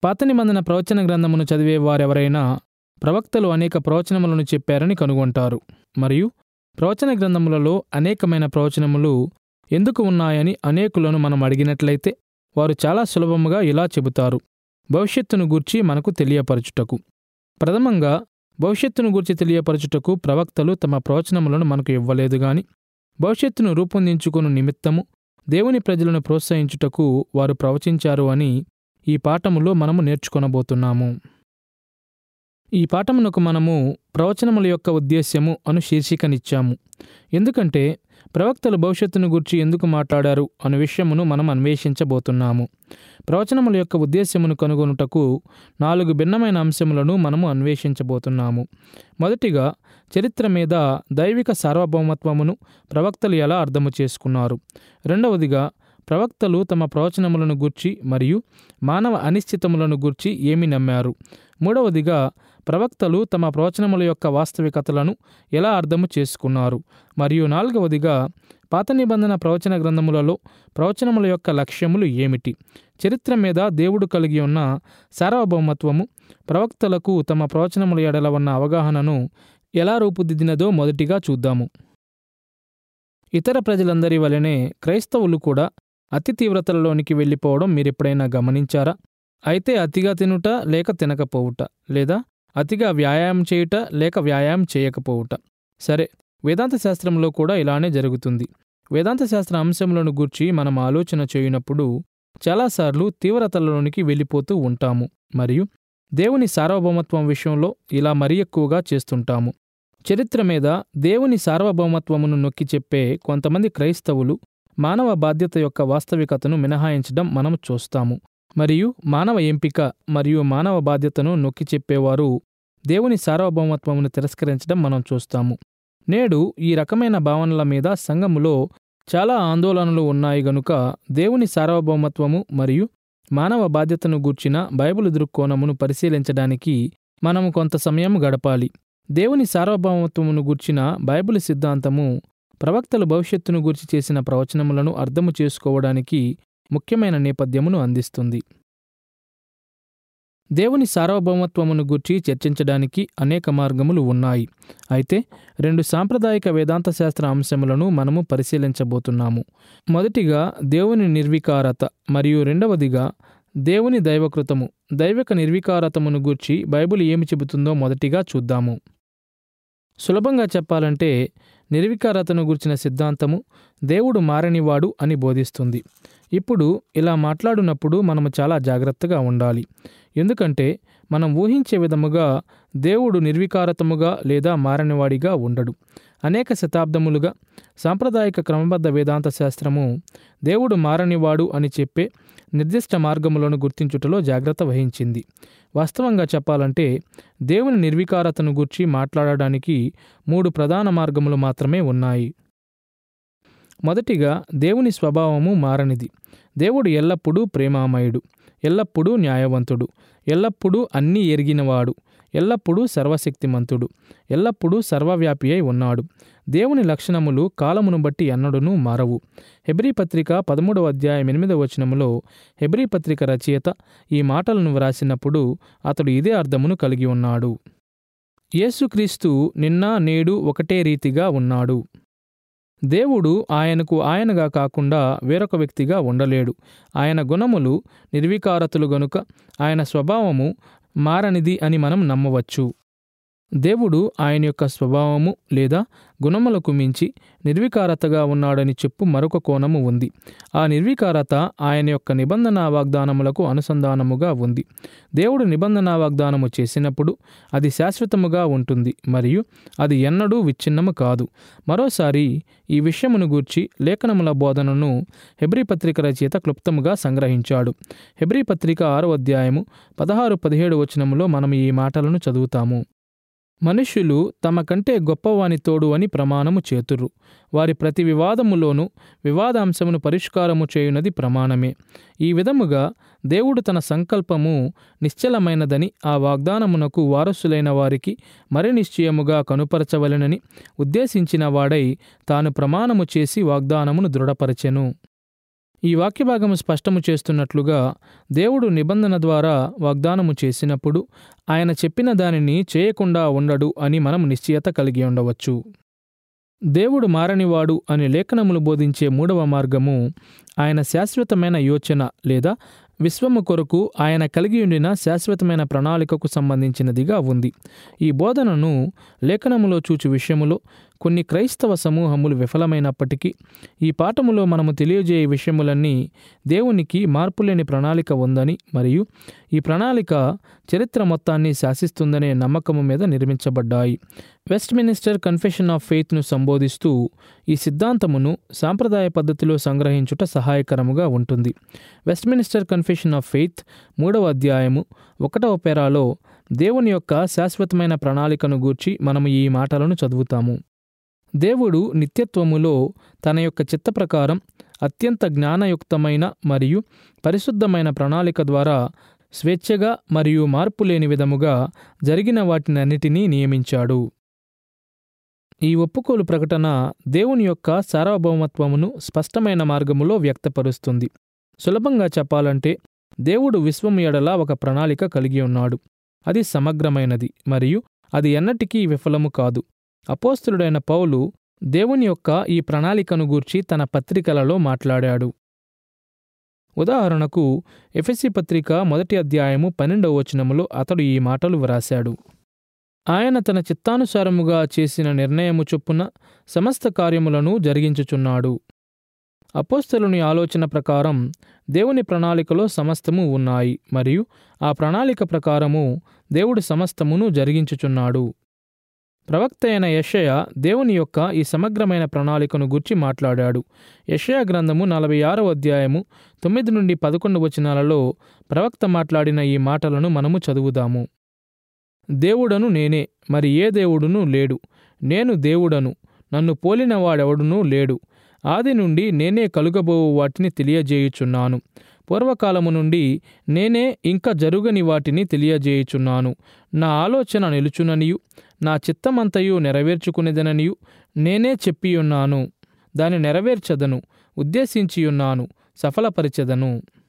పాత నిబంధన ప్రవచన గ్రంథమును చదివే వారెవరైనా ప్రవక్తలు అనేక ప్రవచనములను చెప్పారని కనుగొంటారు మరియు ప్రవచన గ్రంథములలో అనేకమైన ప్రవచనములు ఎందుకు ఉన్నాయని అనేకులను మనం అడిగినట్లయితే వారు చాలా సులభముగా ఇలా చెబుతారు భవిష్యత్తును గూర్చి మనకు తెలియపరచుటకు ప్రథమంగా భవిష్యత్తును గూర్చి తెలియపరచుటకు ప్రవక్తలు తమ ప్రవచనములను మనకు ఇవ్వలేదు గాని భవిష్యత్తును రూపొందించుకుని నిమిత్తము దేవుని ప్రజలను ప్రోత్సహించుటకు వారు ప్రవచించారు అని ఈ పాఠములో మనము నేర్చుకొనబోతున్నాము ఈ పాఠమునకు మనము ప్రవచనముల యొక్క ఉద్దేశ్యము అను శీర్షికనిచ్చాము ఎందుకంటే ప్రవక్తలు భవిష్యత్తును గురించి ఎందుకు మాట్లాడారు అను విషయమును మనం అన్వేషించబోతున్నాము ప్రవచనముల యొక్క ఉద్దేశ్యమును కనుగొనుటకు నాలుగు భిన్నమైన అంశములను మనము అన్వేషించబోతున్నాము మొదటిగా చరిత్ర మీద దైవిక సార్వభౌమత్వమును ప్రవక్తలు ఎలా అర్థము చేసుకున్నారు రెండవదిగా ప్రవక్తలు తమ ప్రవచనములను గూర్చి మరియు మానవ అనిశ్చితములను గూర్చి ఏమి నమ్మారు మూడవదిగా ప్రవక్తలు తమ ప్రవచనముల యొక్క వాస్తవికతలను ఎలా అర్థము చేసుకున్నారు మరియు నాలుగవదిగా పాత నిబంధన ప్రవచన గ్రంథములలో ప్రవచనముల యొక్క లక్ష్యములు ఏమిటి చరిత్ర మీద దేవుడు కలిగి ఉన్న సార్వభౌమత్వము ప్రవక్తలకు తమ ప్రవచనముల ఎడల ఉన్న అవగాహనను ఎలా రూపుదిద్దినదో మొదటిగా చూద్దాము ఇతర ప్రజలందరి వలనే క్రైస్తవులు కూడా అతి తీవ్రతలలోనికి వెళ్ళిపోవడం మీరెప్పుడైనా గమనించారా అయితే అతిగా తినుట లేక తినకపోవుట లేదా అతిగా వ్యాయామం చేయుట లేక వ్యాయామం చేయకపోవుట సరే వేదాంత శాస్త్రంలో కూడా ఇలానే జరుగుతుంది వేదాంత శాస్త్ర అంశములను గూర్చి మనం ఆలోచన చేయనప్పుడు చాలాసార్లు తీవ్రతలలోనికి వెళ్ళిపోతూ ఉంటాము మరియు దేవుని సార్వభౌమత్వం విషయంలో ఇలా మరీ ఎక్కువగా చేస్తుంటాము చరిత్ర మీద దేవుని సార్వభౌమత్వమును నొక్కి చెప్పే కొంతమంది క్రైస్తవులు మానవ బాధ్యత యొక్క వాస్తవికతను మినహాయించడం మనం చూస్తాము మరియు మానవ ఎంపిక మరియు మానవ బాధ్యతను నొక్కి చెప్పేవారు దేవుని సార్వభౌమత్వమును తిరస్కరించడం మనం చూస్తాము నేడు ఈ రకమైన భావనల మీద సంఘములో చాలా ఆందోళనలు ఉన్నాయి గనుక దేవుని సార్వభౌమత్వము మరియు మానవ బాధ్యతను గూర్చిన బైబిల్ దృక్కోణమును పరిశీలించడానికి మనము కొంత సమయం గడపాలి దేవుని సార్వభౌమత్వమును గూర్చిన బైబిల్ సిద్ధాంతము ప్రవక్తలు భవిష్యత్తును గూర్చి చేసిన ప్రవచనములను అర్థము చేసుకోవడానికి ముఖ్యమైన నేపథ్యమును అందిస్తుంది దేవుని సార్వభౌమత్వమును గూర్చి చర్చించడానికి అనేక మార్గములు ఉన్నాయి అయితే రెండు సాంప్రదాయిక వేదాంత శాస్త్ర అంశములను మనము పరిశీలించబోతున్నాము మొదటిగా దేవుని నిర్వికారత మరియు రెండవదిగా దేవుని దైవకృతము దైవిక నిర్వికారతమును గూర్చి బైబిల్ ఏమి చెబుతుందో మొదటిగా చూద్దాము సులభంగా చెప్పాలంటే నిర్వికారతను గుర్చిన సిద్ధాంతము దేవుడు మారనివాడు అని బోధిస్తుంది ఇప్పుడు ఇలా మాట్లాడినప్పుడు మనము చాలా జాగ్రత్తగా ఉండాలి ఎందుకంటే మనం ఊహించే విధముగా దేవుడు నిర్వికారతముగా లేదా మారనివాడిగా ఉండడు అనేక శతాబ్దములుగా సాంప్రదాయిక క్రమబద్ధ వేదాంత శాస్త్రము దేవుడు మారనివాడు అని చెప్పే నిర్దిష్ట మార్గములను గుర్తించుటలో జాగ్రత్త వహించింది వాస్తవంగా చెప్పాలంటే దేవుని నిర్వికారతను గూర్చి మాట్లాడడానికి మూడు ప్రధాన మార్గములు మాత్రమే ఉన్నాయి మొదటిగా దేవుని స్వభావము మారనిది దేవుడు ఎల్లప్పుడూ ప్రేమామయుడు ఎల్లప్పుడూ న్యాయవంతుడు ఎల్లప్పుడూ అన్నీ ఎరిగినవాడు ఎల్లప్పుడూ సర్వశక్తిమంతుడు ఎల్లప్పుడూ సర్వవ్యాపి అయి ఉన్నాడు దేవుని లక్షణములు కాలమును బట్టి ఎన్నడూనూ మారవు హెబ్రీ పత్రిక పదమూడవ అధ్యాయం ఎనిమిదవ వచనములో హెబ్రీ పత్రిక రచయిత ఈ మాటలను వ్రాసినప్పుడు అతడు ఇదే అర్థమును కలిగి ఉన్నాడు యేసుక్రీస్తు నిన్న నేడు ఒకటే రీతిగా ఉన్నాడు దేవుడు ఆయనకు ఆయనగా కాకుండా వేరొక వ్యక్తిగా ఉండలేడు ఆయన గుణములు నిర్వికారతులు గనుక ఆయన స్వభావము మారనిది అని మనం నమ్మవచ్చు దేవుడు ఆయన యొక్క స్వభావము లేదా గుణములకు మించి నిర్వికారతగా ఉన్నాడని చెప్పు మరొక కోణము ఉంది ఆ నిర్వికారత ఆయన యొక్క నిబంధన వాగ్దానములకు అనుసంధానముగా ఉంది దేవుడు నిబంధన వాగ్దానము చేసినప్పుడు అది శాశ్వతముగా ఉంటుంది మరియు అది ఎన్నడూ విచ్ఛిన్నము కాదు మరోసారి ఈ విషయమును గూర్చి లేఖనముల బోధనను హెబ్రీ పత్రిక రచయిత క్లుప్తముగా సంగ్రహించాడు హెబ్రీ పత్రిక ఆరో అధ్యాయము పదహారు పదిహేడు వచనములో మనం ఈ మాటలను చదువుతాము మనుష్యులు తమ కంటే గొప్పవాని తోడు అని ప్రమాణము చేతురు వారి ప్రతి వివాదములోనూ వివాదాంశమును పరిష్కారము చేయునది ప్రమాణమే ఈ విధముగా దేవుడు తన సంకల్పము నిశ్చలమైనదని ఆ వాగ్దానమునకు వారసులైన వారికి మరి నిశ్చయముగా కనుపరచవలెనని ఉద్దేశించిన వాడై తాను ప్రమాణము చేసి వాగ్దానమును దృఢపరచెను ఈ వాక్యభాగము స్పష్టము చేస్తున్నట్లుగా దేవుడు నిబంధన ద్వారా వాగ్దానము చేసినప్పుడు ఆయన చెప్పిన దానిని చేయకుండా ఉండడు అని మనం నిశ్చయత కలిగి ఉండవచ్చు దేవుడు మారనివాడు అని లేఖనములు బోధించే మూడవ మార్గము ఆయన శాశ్వతమైన యోచన లేదా విశ్వము కొరకు ఆయన కలిగి ఉండిన శాశ్వతమైన ప్రణాళికకు సంబంధించినదిగా ఉంది ఈ బోధనను లేఖనములో చూచు విషయములో కొన్ని క్రైస్తవ సమూహములు విఫలమైనప్పటికీ ఈ పాఠములో మనము తెలియజేయ విషయములన్నీ దేవునికి మార్పులేని ప్రణాళిక ఉందని మరియు ఈ ప్రణాళిక చరిత్ర మొత్తాన్ని శాసిస్తుందనే నమ్మకము మీద నిర్మించబడ్డాయి వెస్ట్ మినిస్టర్ కన్ఫెషన్ ఆఫ్ ఫెయిత్ను సంబోధిస్తూ ఈ సిద్ధాంతమును సాంప్రదాయ పద్ధతిలో సంగ్రహించుట సహాయకరముగా ఉంటుంది Westminster confession of faith మూడవ అధ్యాయము ఒకటవ పేరాలో దేవుని యొక్క శాశ్వతమైన ప్రణాళికను గూర్చి మనము ఈ మాటలను చదువుతాము దేవుడు నిత్యత్వములో తన యొక్క చిత్త ప్రకారం అత్యంత జ్ఞానయుక్తమైన మరియు పరిశుద్ధమైన ప్రణాళిక ద్వారా స్వేచ్ఛగా మరియు మార్పు లేని విధముగా జరిగిన వాటినన్నిటినీ నియమించాడు ఈ ఒప్పుకోలు ప్రకటన దేవుని యొక్క సార్వభౌమత్వమును స్పష్టమైన మార్గములో వ్యక్తపరుస్తుంది సులభంగా చెప్పాలంటే దేవుడు విశ్వము ఎడల ఒక ప్రణాళిక కలిగి ఉన్నాడు అది సమగ్రమైనది మరియు అది ఎన్నటికీ విఫలము కాదు అపోస్తులుడైన పౌలు దేవుని యొక్క ఈ ప్రణాళికను గూర్చి తన పత్రికలలో మాట్లాడాడు ఉదాహరణకు ఎఫెసి పత్రిక మొదటి అధ్యాయము పన్నెండవ వచనములో అతడు ఈ మాటలు వ్రాశాడు ఆయన తన చిత్తానుసారముగా చేసిన నిర్ణయము చొప్పున సమస్త కార్యములను జరిగించుచున్నాడు అపోస్తలుని ఆలోచన ప్రకారం దేవుని ప్రణాళికలో సమస్తము ఉన్నాయి మరియు ఆ ప్రణాళిక ప్రకారము దేవుడు సమస్తమును జరిగించుచున్నాడు ప్రవక్త అయిన యషయ దేవుని యొక్క ఈ సమగ్రమైన ప్రణాళికను గుర్చి మాట్లాడాడు యషయ గ్రంథము నలభై ఆరవ అధ్యాయము తొమ్మిది నుండి పదకొండు వచనాలలో ప్రవక్త మాట్లాడిన ఈ మాటలను మనము చదువుదాము దేవుడను నేనే మరి ఏ దేవుడును లేడు నేను దేవుడను నన్ను పోలిన వాడెవడునూ లేడు ఆది నుండి నేనే కలుగబోవు వాటిని తెలియజేయుచున్నాను పూర్వకాలము నుండి నేనే ఇంకా జరుగని వాటిని తెలియజేయుచున్నాను నా ఆలోచన నిలుచుననియు నా చిత్తమంతయు నెరవేర్చుకునేదననియు నేనే చెప్పియున్నాను దాని నెరవేర్చదను ఉద్దేశించియున్నాను సఫలపరిచెదను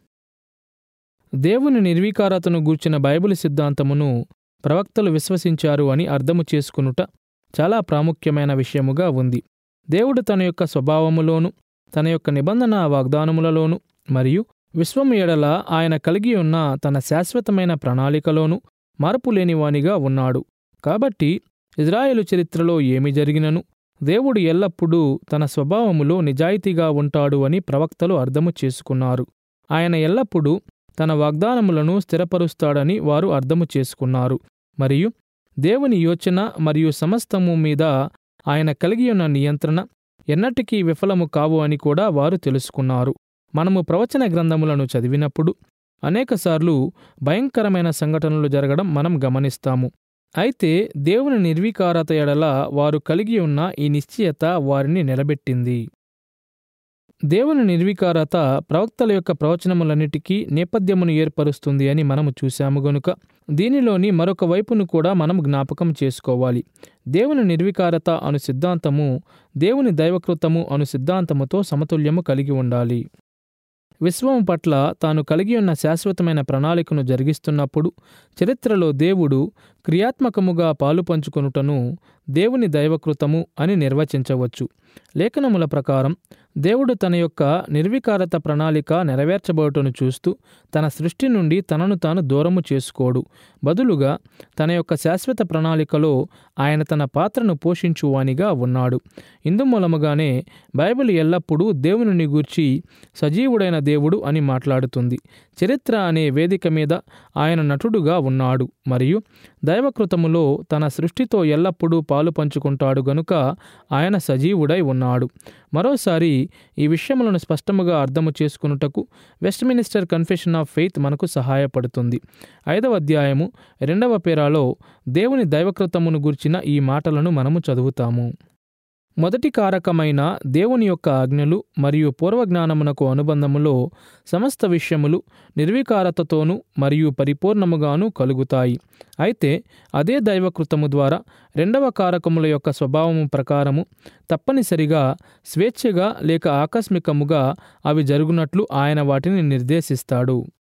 దేవుని నిర్వీకారతను గూర్చిన బైబిల్ సిద్ధాంతమును ప్రవక్తలు విశ్వసించారు అని అర్థము చేసుకునుట చాలా ప్రాముఖ్యమైన విషయముగా ఉంది దేవుడు తన యొక్క స్వభావములోను తన యొక్క నిబంధన వాగ్దానములలోను మరియు విశ్వము ఎడల ఆయన కలిగి ఉన్న తన శాశ్వతమైన ప్రణాళికలోను మార్పు లేనివానిగా ఉన్నాడు కాబట్టి ఇజ్రాయేలు చరిత్రలో ఏమి జరిగినను దేవుడు ఎల్లప్పుడూ తన స్వభావములో నిజాయితీగా ఉంటాడు అని ప్రవక్తలు అర్థము చేసుకున్నారు ఆయన ఎల్లప్పుడూ తన వాగ్దానములను స్థిరపరుస్తాడని వారు అర్థము చేసుకున్నారు మరియు దేవుని యోచన మరియు సమస్తము మీద ఆయన కలిగి ఉన్న నియంత్రణ ఎన్నటికీ విఫలము కావు అని కూడా వారు తెలుసుకున్నారు మనము ప్రవచన గ్రంథములను చదివినప్పుడు అనేకసార్లు భయంకరమైన సంఘటనలు జరగడం మనం గమనిస్తాము అయితే దేవుని నిర్వీకారత ఎడల వారు కలిగి ఉన్న ఈ నిశ్చయత వారిని నిలబెట్టింది దేవుని నిర్వీకారత ప్రవక్తల యొక్క ప్రవచనములన్నిటికీ నేపథ్యమును ఏర్పరుస్తుంది అని మనము చూశాము గనుక దీనిలోని మరొక వైపును కూడా మనం జ్ఞాపకం చేసుకోవాలి దేవుని నిర్వికారత అను సిద్ధాంతము దేవుని దైవకృతము అను సిద్ధాంతముతో సమతుల్యము కలిగి ఉండాలి విశ్వము పట్ల తాను కలిగి ఉన్న శాశ్వతమైన ప్రణాళికను జరిగిస్తున్నప్పుడు చరిత్రలో దేవుడు క్రియాత్మకముగా పాలు పంచుకొనుటను దేవుని దైవకృతము అని నిర్వచించవచ్చు లేఖనముల ప్రకారం దేవుడు తన యొక్క నిర్వికారత ప్రణాళిక నెరవేర్చబోటను చూస్తూ తన సృష్టి నుండి తనను తాను దూరము చేసుకోడు బదులుగా తన యొక్క శాశ్వత ప్రణాళికలో ఆయన తన పాత్రను పోషించువానిగా ఉన్నాడు ఇందుమూలముగానే బైబిల్ ఎల్లప్పుడూ దేవుని గూర్చి సజీవుడైన దేవుడు అని మాట్లాడుతుంది చరిత్ర అనే వేదిక మీద ఆయన నటుడుగా ఉన్నాడు మరియు దైవకృతములో తన సృష్టితో ఎల్లప్పుడూ పాలు పంచుకుంటాడు గనుక ఆయన సజీవుడై ఉన్నాడు మరోసారి ఈ విషయములను స్పష్టముగా అర్థము చేసుకున్నటకు వెస్ట్మినిస్టర్ కన్ఫెషన్ ఆఫ్ ఫెయిత్ మనకు సహాయపడుతుంది ఐదవ అధ్యాయము రెండవ పేరాలో దేవుని దైవకృతమును గుర్చిన ఈ మాటలను మనము చదువుతాము మొదటి కారకమైన దేవుని యొక్క ఆజ్ఞలు మరియు పూర్వజ్ఞానమునకు అనుబంధములో సమస్త విషయములు నిర్వికారతతోనూ మరియు పరిపూర్ణముగాను కలుగుతాయి అయితే అదే దైవకృతము ద్వారా రెండవ కారకముల యొక్క స్వభావము ప్రకారము తప్పనిసరిగా స్వేచ్ఛగా లేక ఆకస్మికముగా అవి జరుగునట్లు ఆయన వాటిని నిర్దేశిస్తాడు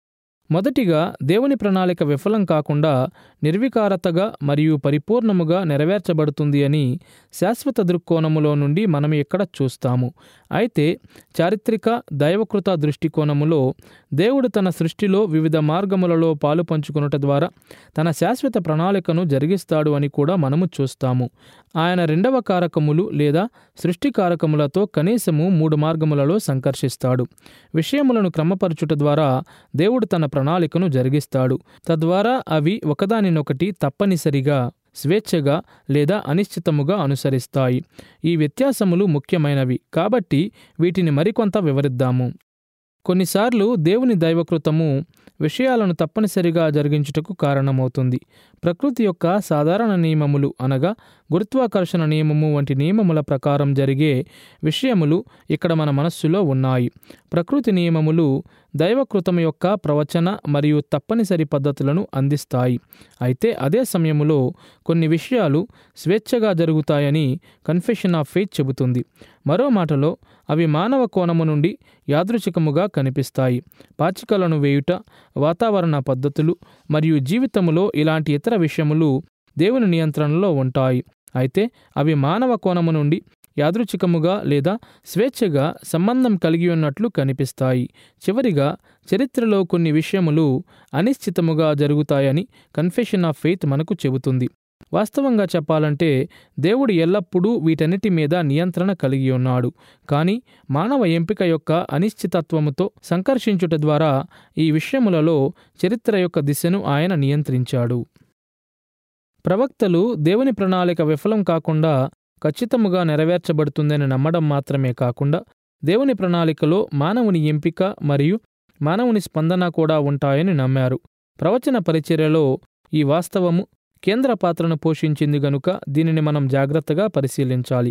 మొదటిగా దేవుని ప్రణాళిక విఫలం కాకుండా నిర్వికారతగా మరియు పరిపూర్ణముగా నెరవేర్చబడుతుంది అని శాశ్వత దృక్కోణములో నుండి మనం ఇక్కడ చూస్తాము అయితే చారిత్రక దైవకృత దృష్టికోణములో దేవుడు తన సృష్టిలో వివిధ మార్గములలో పాలు పంచుకొనుట ద్వారా తన శాశ్వత ప్రణాళికను జరిగిస్తాడు అని కూడా మనము చూస్తాము ఆయన రెండవ కారకములు లేదా సృష్టి కారకములతో కనీసము మూడు మార్గములలో సంకర్షిస్తాడు విషయములను క్రమపరచుట ద్వారా దేవుడు తన ప్రణాళికను జరిగిస్తాడు తద్వారా అవి ఒకదానినొకటి తప్పనిసరిగా స్వేచ్ఛగా లేదా అనిశ్చితముగా అనుసరిస్తాయి ఈ వ్యత్యాసములు ముఖ్యమైనవి కాబట్టి వీటిని మరికొంత వివరిద్దాము కొన్నిసార్లు దేవుని దైవకృతము విషయాలను తప్పనిసరిగా జరిగించుటకు కారణమవుతుంది ప్రకృతి యొక్క సాధారణ నియమములు అనగా గురుత్వాకర్షణ నియమము వంటి నియమముల ప్రకారం జరిగే విషయములు ఇక్కడ మన మనస్సులో ఉన్నాయి ప్రకృతి నియమములు దైవకృతం యొక్క ప్రవచన మరియు తప్పనిసరి పద్ధతులను అందిస్తాయి అయితే అదే సమయములో కొన్ని విషయాలు స్వేచ్ఛగా జరుగుతాయని కన్ఫెషన్ ఆఫ్ ఫెయిత్ చెబుతుంది మరో మాటలో అవి మానవ కోణము నుండి యాదృచ్ఛికముగా కనిపిస్తాయి పాచికలను వేయుట వాతావరణ పద్ధతులు మరియు జీవితములో ఇలాంటి ఇతర విషయములు దేవుని నియంత్రణలో ఉంటాయి అయితే అవి మానవ కోణము నుండి యాదృచ్ఛికముగా లేదా స్వేచ్ఛగా సంబంధం కలిగి ఉన్నట్లు కనిపిస్తాయి చివరిగా చరిత్రలో కొన్ని విషయములు అనిశ్చితముగా జరుగుతాయని కన్ఫెషన్ ఆఫ్ ఫెయిత్ మనకు చెబుతుంది వాస్తవంగా చెప్పాలంటే దేవుడు ఎల్లప్పుడూ వీటన్నిటి మీద నియంత్రణ కలిగి ఉన్నాడు కానీ మానవ ఎంపిక యొక్క అనిశ్చితత్వముతో సంకర్షించుట ద్వారా ఈ విషయములలో చరిత్ర యొక్క దిశను ఆయన నియంత్రించాడు ప్రవక్తలు దేవుని ప్రణాళిక విఫలం కాకుండా ఖచ్చితముగా నెరవేర్చబడుతుందని నమ్మడం మాత్రమే కాకుండా దేవుని ప్రణాళికలో మానవుని ఎంపిక మరియు మానవుని స్పందన కూడా ఉంటాయని నమ్మారు ప్రవచన పరిచర్యలో ఈ వాస్తవము కేంద్ర పాత్రను పోషించింది గనుక దీనిని మనం జాగ్రత్తగా పరిశీలించాలి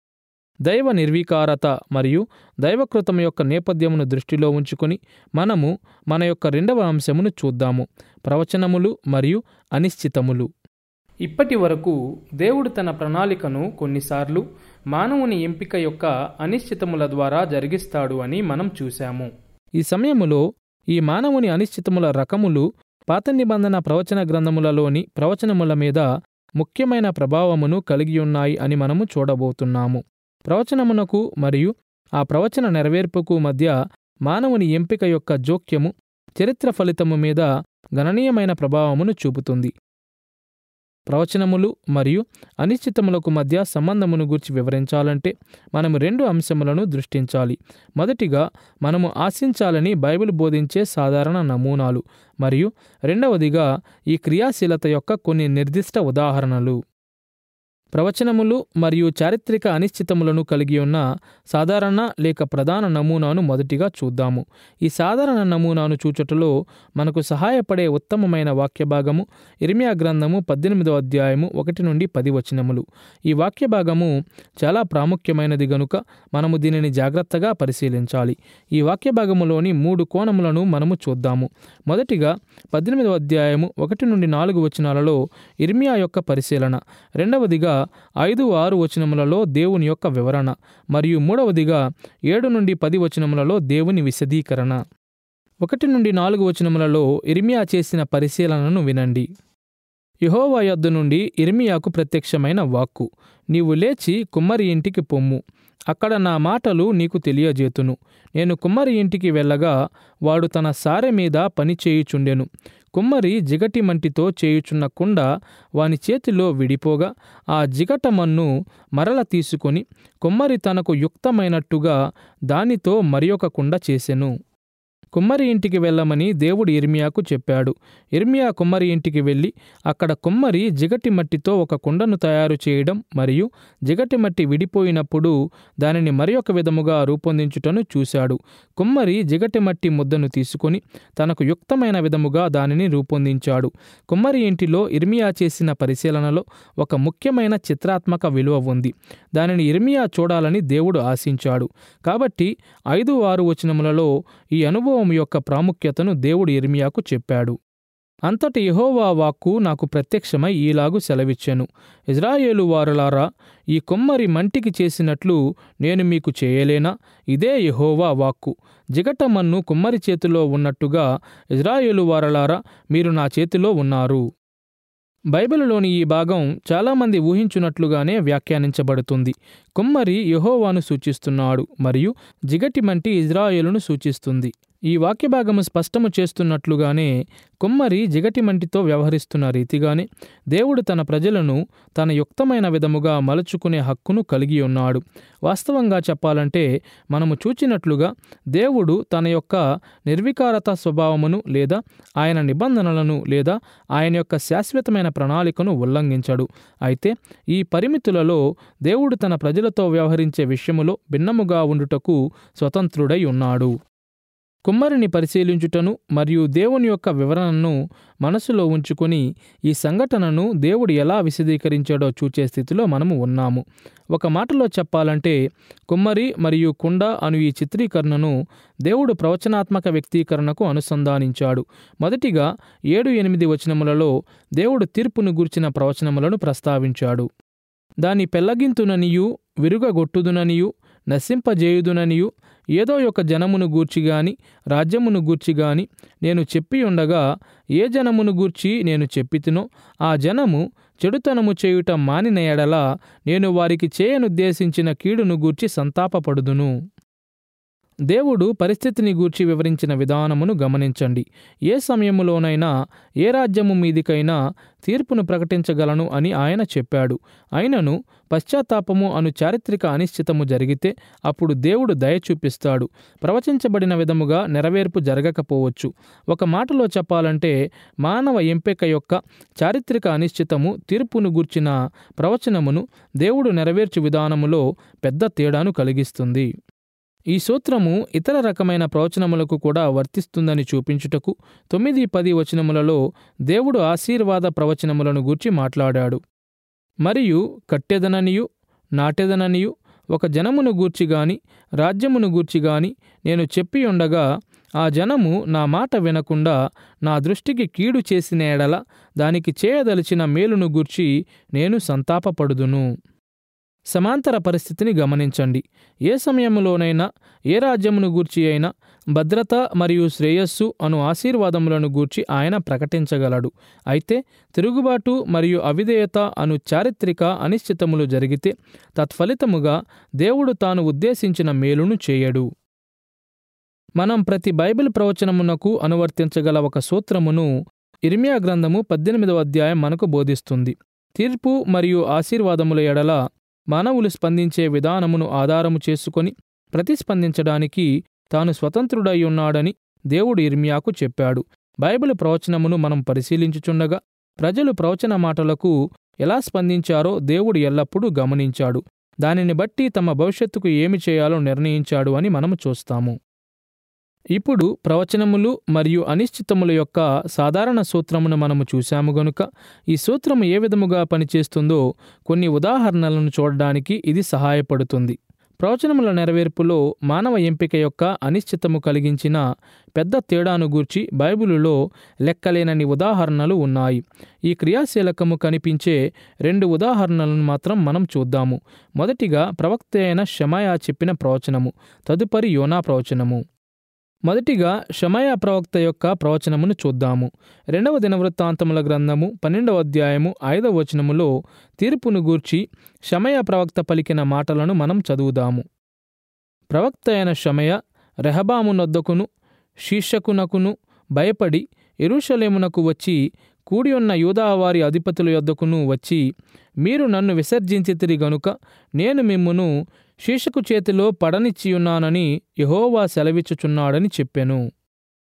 దైవ నిర్వీకారత మరియు దైవకృతం యొక్క నేపథ్యమును దృష్టిలో ఉంచుకొని మనము మన యొక్క రెండవ అంశమును చూద్దాము ప్రవచనములు మరియు అనిశ్చితములు ఇప్పటి వరకు దేవుడు తన ప్రణాళికను కొన్నిసార్లు మానవుని ఎంపిక యొక్క అనిశ్చితముల ద్వారా జరిగిస్తాడు అని మనం చూశాము ఈ సమయములో ఈ మానవుని అనిశ్చితముల రకములు పాత నిబంధన ప్రవచన గ్రంథములలోని ప్రవచనముల మీద ముఖ్యమైన ప్రభావమును కలిగి ఉన్నాయి అని మనము చూడబోతున్నాము ప్రవచనమునకు మరియు ఆ ప్రవచన నెరవేర్పుకు మధ్య మానవుని ఎంపిక యొక్క జోక్యము చరిత్ర ఫలితము మీద గణనీయమైన ప్రభావమును చూపుతుంది ప్రవచనములు మరియు అనిశ్చితములకు మధ్య సంబంధమును గురించి వివరించాలంటే మనము రెండు అంశములను దృష్టించాలి మొదటిగా మనము ఆశించాలని బైబిల్ బోధించే సాధారణ నమూనాలు మరియు రెండవదిగా ఈ క్రియాశీలత యొక్క కొన్ని నిర్దిష్ట ఉదాహరణలు ప్రవచనములు మరియు చారిత్రక అనిశ్చితములను కలిగి ఉన్న సాధారణ లేక ప్రధాన నమూనాను మొదటిగా చూద్దాము ఈ సాధారణ నమూనాను చూచుటలో మనకు సహాయపడే ఉత్తమమైన వాక్య భాగము ఇర్మియా గ్రంథము పద్దెనిమిదవ అధ్యాయము ఒకటి నుండి పది వచనములు ఈ వాక్య భాగము చాలా ప్రాముఖ్యమైనది గనుక మనము దీనిని జాగ్రత్తగా పరిశీలించాలి ఈ వాక్య భాగములోని మూడు కోణములను మనము చూద్దాము మొదటిగా పద్దెనిమిదవ అధ్యాయము ఒకటి నుండి నాలుగు వచనాలలో ఇర్మియా యొక్క పరిశీలన రెండవదిగా ఐదు ఆరు వచనములలో దేవుని యొక్క వివరణ మరియు మూడవదిగా ఏడు నుండి పది వచనములలో దేవుని విశదీకరణ ఒకటి నుండి నాలుగు వచనములలో ఇర్మియా చేసిన పరిశీలనను వినండి యహోవా యొద్ద నుండి ఇర్మియాకు ప్రత్యక్షమైన వాక్కు నీవు లేచి కుమ్మరి ఇంటికి పొమ్ము అక్కడ నా మాటలు నీకు తెలియజేతును నేను కుమ్మరి ఇంటికి వెళ్ళగా వాడు తన సారె మీద పని చేయుచుండెను కుమ్మరి జిగటి మంటితో చేయుచున్న కుండ వాని చేతిలో విడిపోగా ఆ జిగట మన్ను మరల తీసుకొని కుమ్మరి తనకు యుక్తమైనట్టుగా దానితో మరి ఒక కుండ చేసెను కుమ్మరి ఇంటికి వెళ్ళమని దేవుడు ఇర్మియాకు చెప్పాడు ఇర్మియా కుమ్మరి ఇంటికి వెళ్ళి అక్కడ కుమ్మరి జిగటి మట్టితో ఒక కుండను తయారు చేయడం మరియు జిగటి మట్టి విడిపోయినప్పుడు దానిని మరి ఒక విధముగా రూపొందించుటను చూశాడు కుమ్మరి జిగటి మట్టి ముద్దను తీసుకొని తనకు యుక్తమైన విధముగా దానిని రూపొందించాడు కుమ్మరి ఇంటిలో ఇర్మియా చేసిన పరిశీలనలో ఒక ముఖ్యమైన చిత్రాత్మక విలువ ఉంది దానిని ఇర్మియా చూడాలని దేవుడు ఆశించాడు కాబట్టి ఐదు ఆరు వచనములలో ఈ అనుభవం యొక్క ప్రాముఖ్యతను దేవుడు ఇర్మియాకు చెప్పాడు అంతటి యెహోవా వాక్కు నాకు ప్రత్యక్షమై ఈలాగు సెలవిచ్చెను ఇజ్రాయేలు వారులారా ఈ కొమ్మరి మంటికి చేసినట్లు నేను మీకు చేయలేనా ఇదే యెహోవా వాక్కు జిగటమన్ను కుమ్మరి చేతిలో ఉన్నట్టుగా ఇజ్రాయేలు వారలారా మీరు నా చేతిలో ఉన్నారు బైబిలులోని ఈ భాగం చాలామంది ఊహించున్నట్లుగానే వ్యాఖ్యానించబడుతుంది కుమ్మరి యెహోవాను సూచిస్తున్నాడు మరియు జిగటిమంటి ఇజ్రాయేలును సూచిస్తుంది ఈ వాక్య భాగము స్పష్టము చేస్తున్నట్లుగానే కుమ్మరి జిగటిమంటితో వ్యవహరిస్తున్న రీతిగానే దేవుడు తన ప్రజలను తన యుక్తమైన విధముగా మలుచుకునే హక్కును కలిగి ఉన్నాడు వాస్తవంగా చెప్పాలంటే మనము చూచినట్లుగా దేవుడు తన యొక్క నిర్వికారత స్వభావమును లేదా ఆయన నిబంధనలను లేదా ఆయన యొక్క శాశ్వతమైన ప్రణాళికను ఉల్లంఘించడు అయితే ఈ పరిమితులలో దేవుడు తన ప్రజలతో వ్యవహరించే విషయములో భిన్నముగా ఉండుటకు స్వతంత్రుడై ఉన్నాడు కుమ్మరిని పరిశీలించుటను మరియు దేవుని యొక్క వివరణను మనసులో ఉంచుకొని ఈ సంఘటనను దేవుడు ఎలా విశదీకరించాడో చూచే స్థితిలో మనము ఉన్నాము ఒక మాటలో చెప్పాలంటే కుమ్మరి మరియు కుండ అను ఈ చిత్రీకరణను దేవుడు ప్రవచనాత్మక వ్యక్తీకరణకు అనుసంధానించాడు మొదటిగా ఏడు ఎనిమిది వచనములలో దేవుడు తీర్పును గూర్చిన ప్రవచనములను ప్రస్తావించాడు దాని పెళ్లగింతుననియు విరుగగొట్టుదుననియు నశింపజేయుదుననియు ఏదో ఒక జనమును గూర్చి గాని రాజ్యమును గూర్చి గాని నేను చెప్పి ఉండగా ఏ జనమును గూర్చి నేను చెప్పితినో ఆ జనము చెడుతనము చేయుట మానిన ఎడల నేను వారికి చేయనుద్దేశించిన కీడును గూర్చి సంతాపపడుదును దేవుడు పరిస్థితిని గూర్చి వివరించిన విధానమును గమనించండి ఏ సమయములోనైనా ఏ రాజ్యము మీదికైనా తీర్పును ప్రకటించగలను అని ఆయన చెప్పాడు అయినను పశ్చాత్తాపము అను చారిత్రక అనిశ్చితము జరిగితే అప్పుడు దేవుడు దయ చూపిస్తాడు ప్రవచించబడిన విధముగా నెరవేర్పు జరగకపోవచ్చు ఒక మాటలో చెప్పాలంటే మానవ ఎంపిక యొక్క చారిత్రక అనిశ్చితము తీర్పును గూర్చిన ప్రవచనమును దేవుడు నెరవేర్చు విధానములో పెద్ద తేడాను కలిగిస్తుంది ఈ సూత్రము ఇతర రకమైన ప్రవచనములకు కూడా వర్తిస్తుందని చూపించుటకు తొమ్మిది పది వచనములలో దేవుడు ఆశీర్వాద ప్రవచనములను గూర్చి మాట్లాడాడు మరియు కట్టెదననియు నాటెదననియు ఒక జనమును గూర్చి గాని రాజ్యమును గూర్చి గాని నేను చెప్పి ఉండగా ఆ జనము నా మాట వినకుండా నా దృష్టికి కీడు చేసిన ఎడల దానికి చేయదలిచిన మేలును గూర్చి నేను సంతాపపడుదును సమాంతర పరిస్థితిని గమనించండి ఏ సమయంలోనైనా ఏ రాజ్యమును గూర్చి అయినా భద్రత మరియు శ్రేయస్సు అను ఆశీర్వాదములను గూర్చి ఆయన ప్రకటించగలడు అయితే తిరుగుబాటు మరియు అవిధేయత అను చారిత్రక అనిశ్చితములు జరిగితే తత్ఫలితముగా దేవుడు తాను ఉద్దేశించిన మేలును చేయడు మనం ప్రతి బైబిల్ ప్రవచనమునకు అనువర్తించగల ఒక సూత్రమును ఇర్మియా గ్రంథము పద్దెనిమిదవ అధ్యాయం మనకు బోధిస్తుంది తీర్పు మరియు ఆశీర్వాదముల ఎడల మానవులు స్పందించే విధానమును ఆధారము చేసుకొని ప్రతిస్పందించడానికి తాను స్వతంత్రుడై ఉన్నాడని దేవుడు ఇర్మియాకు చెప్పాడు బైబిల్ ప్రవచనమును మనం పరిశీలించుచుండగా ప్రజలు ప్రవచన మాటలకు ఎలా స్పందించారో దేవుడు ఎల్లప్పుడూ గమనించాడు దానిని బట్టి తమ భవిష్యత్తుకు ఏమి చేయాలో నిర్ణయించాడు అని మనము చూస్తాము ఇప్పుడు ప్రవచనములు మరియు అనిశ్చితముల యొక్క సాధారణ సూత్రమును మనము చూశాము గనుక ఈ సూత్రము ఏ విధముగా పనిచేస్తుందో కొన్ని ఉదాహరణలను చూడడానికి ఇది సహాయపడుతుంది ప్రవచనముల నెరవేర్పులో మానవ ఎంపిక యొక్క అనిశ్చితము కలిగించిన పెద్ద తేడాను గూర్చి బైబిలులో లెక్కలేనని ఉదాహరణలు ఉన్నాయి ఈ క్రియాశీలకము కనిపించే రెండు ఉదాహరణలను మాత్రం మనం చూద్దాము మొదటిగా ప్రవక్త అయిన షమాయా చెప్పిన ప్రవచనము తదుపరి యోనా ప్రవచనము మొదటిగా షమయ ప్రవక్త యొక్క ప్రవచనమును చూద్దాము రెండవ దినవృత్తాంతముల గ్రంథము పన్నెండవ అధ్యాయము ఐదవ వచనములో తీర్పును గూర్చి షమయ ప్రవక్త పలికిన మాటలను మనం చదువుదాము ప్రవక్త అయిన షమయ రెహబాము నొద్దకును శీర్షకునకును భయపడి ఎరుషలేమునకు వచ్చి కూడి ఉన్న యూదావారి అధిపతుల యొద్దకును వచ్చి మీరు నన్ను విసర్జించితిరి గనుక నేను మిమ్మును శీర్షకు చేతిలో పడనిచ్చియున్నానని యహోవా సెలవిచ్చుచున్నాడని చెప్పెను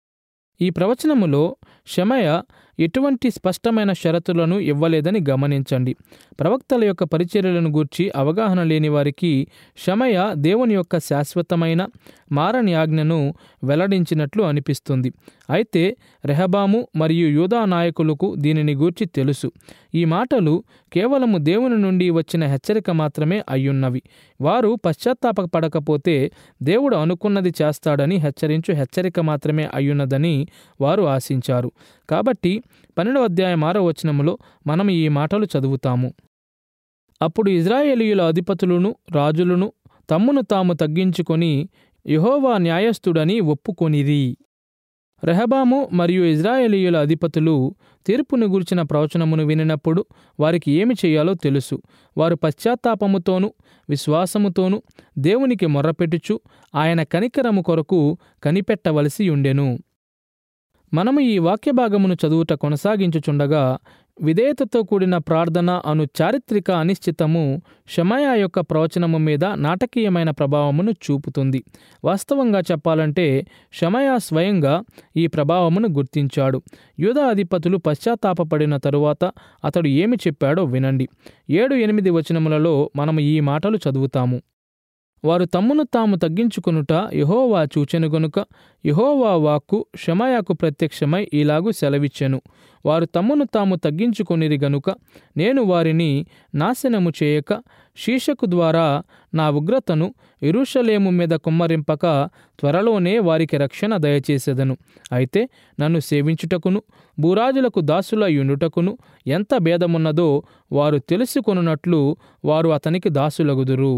ఈ ప్రవచనములో షమయ ఎటువంటి స్పష్టమైన షరతులను ఇవ్వలేదని గమనించండి ప్రవక్తల యొక్క పరిచర్యలను గూర్చి అవగాహన లేని వారికి షమయ దేవుని యొక్క శాశ్వతమైన మారని ఆజ్ఞను వెల్లడించినట్లు అనిపిస్తుంది అయితే రెహబాము మరియు యూదా నాయకులకు దీనిని గూర్చి తెలుసు ఈ మాటలు కేవలము దేవుని నుండి వచ్చిన హెచ్చరిక మాత్రమే అయ్యున్నవి వారు పశ్చాత్తాపపడకపోతే దేవుడు అనుకున్నది చేస్తాడని హెచ్చరించు హెచ్చరిక మాత్రమే అయ్యున్నదని వారు ఆశించారు కాబట్టి పన్నెండవ అధ్యాయం ఆరో వచనములో మనం ఈ మాటలు చదువుతాము అప్పుడు ఇజ్రాయేలీయుల అధిపతులను రాజులను తమ్మును తాము తగ్గించుకొని యెహోవా న్యాయస్థుడని ఒప్పుకొనిరి రెహబాము మరియు ఇజ్రాయేలీయుల అధిపతులు తీర్పును గురించిన ప్రవచనమును వినినప్పుడు వారికి ఏమి చేయాలో తెలుసు వారు పశ్చాత్తాపముతోనూ విశ్వాసముతోనూ దేవునికి మొర్రపెట్టుచు ఆయన కనికరము కొరకు కనిపెట్టవలసి ఉండెను మనము ఈ వాక్య భాగమును చదువుట కొనసాగించుచుండగా విధేయతతో కూడిన ప్రార్థన అను చారిత్రక అనిశ్చితము షమయా యొక్క ప్రవచనము మీద నాటకీయమైన ప్రభావమును చూపుతుంది వాస్తవంగా చెప్పాలంటే షమయా స్వయంగా ఈ ప్రభావమును గుర్తించాడు యూదా అధిపతులు పశ్చాత్తాపపడిన తరువాత అతడు ఏమి చెప్పాడో వినండి ఏడు ఎనిమిది వచనములలో మనము ఈ మాటలు చదువుతాము వారు తమ్మును తాము తగ్గించుకొనుట యహోవా చూచెను గనుక యహోవా వాక్కు షమయాకు ప్రత్యక్షమై ఇలాగు సెలవిచ్చెను వారు తమ్మును తాము తగ్గించుకొనిరి గనుక నేను వారిని నాశనము చేయక శీషకు ద్వారా నా ఉగ్రతను ఇరుషలేము మీద కుమ్మరింపక త్వరలోనే వారికి రక్షణ దయచేసేదను అయితే నన్ను సేవించుటకును భూరాజులకు దాసుల యుండుటకును ఎంత భేదమున్నదో వారు తెలుసుకొనున్నట్లు వారు అతనికి దాసులగుదురు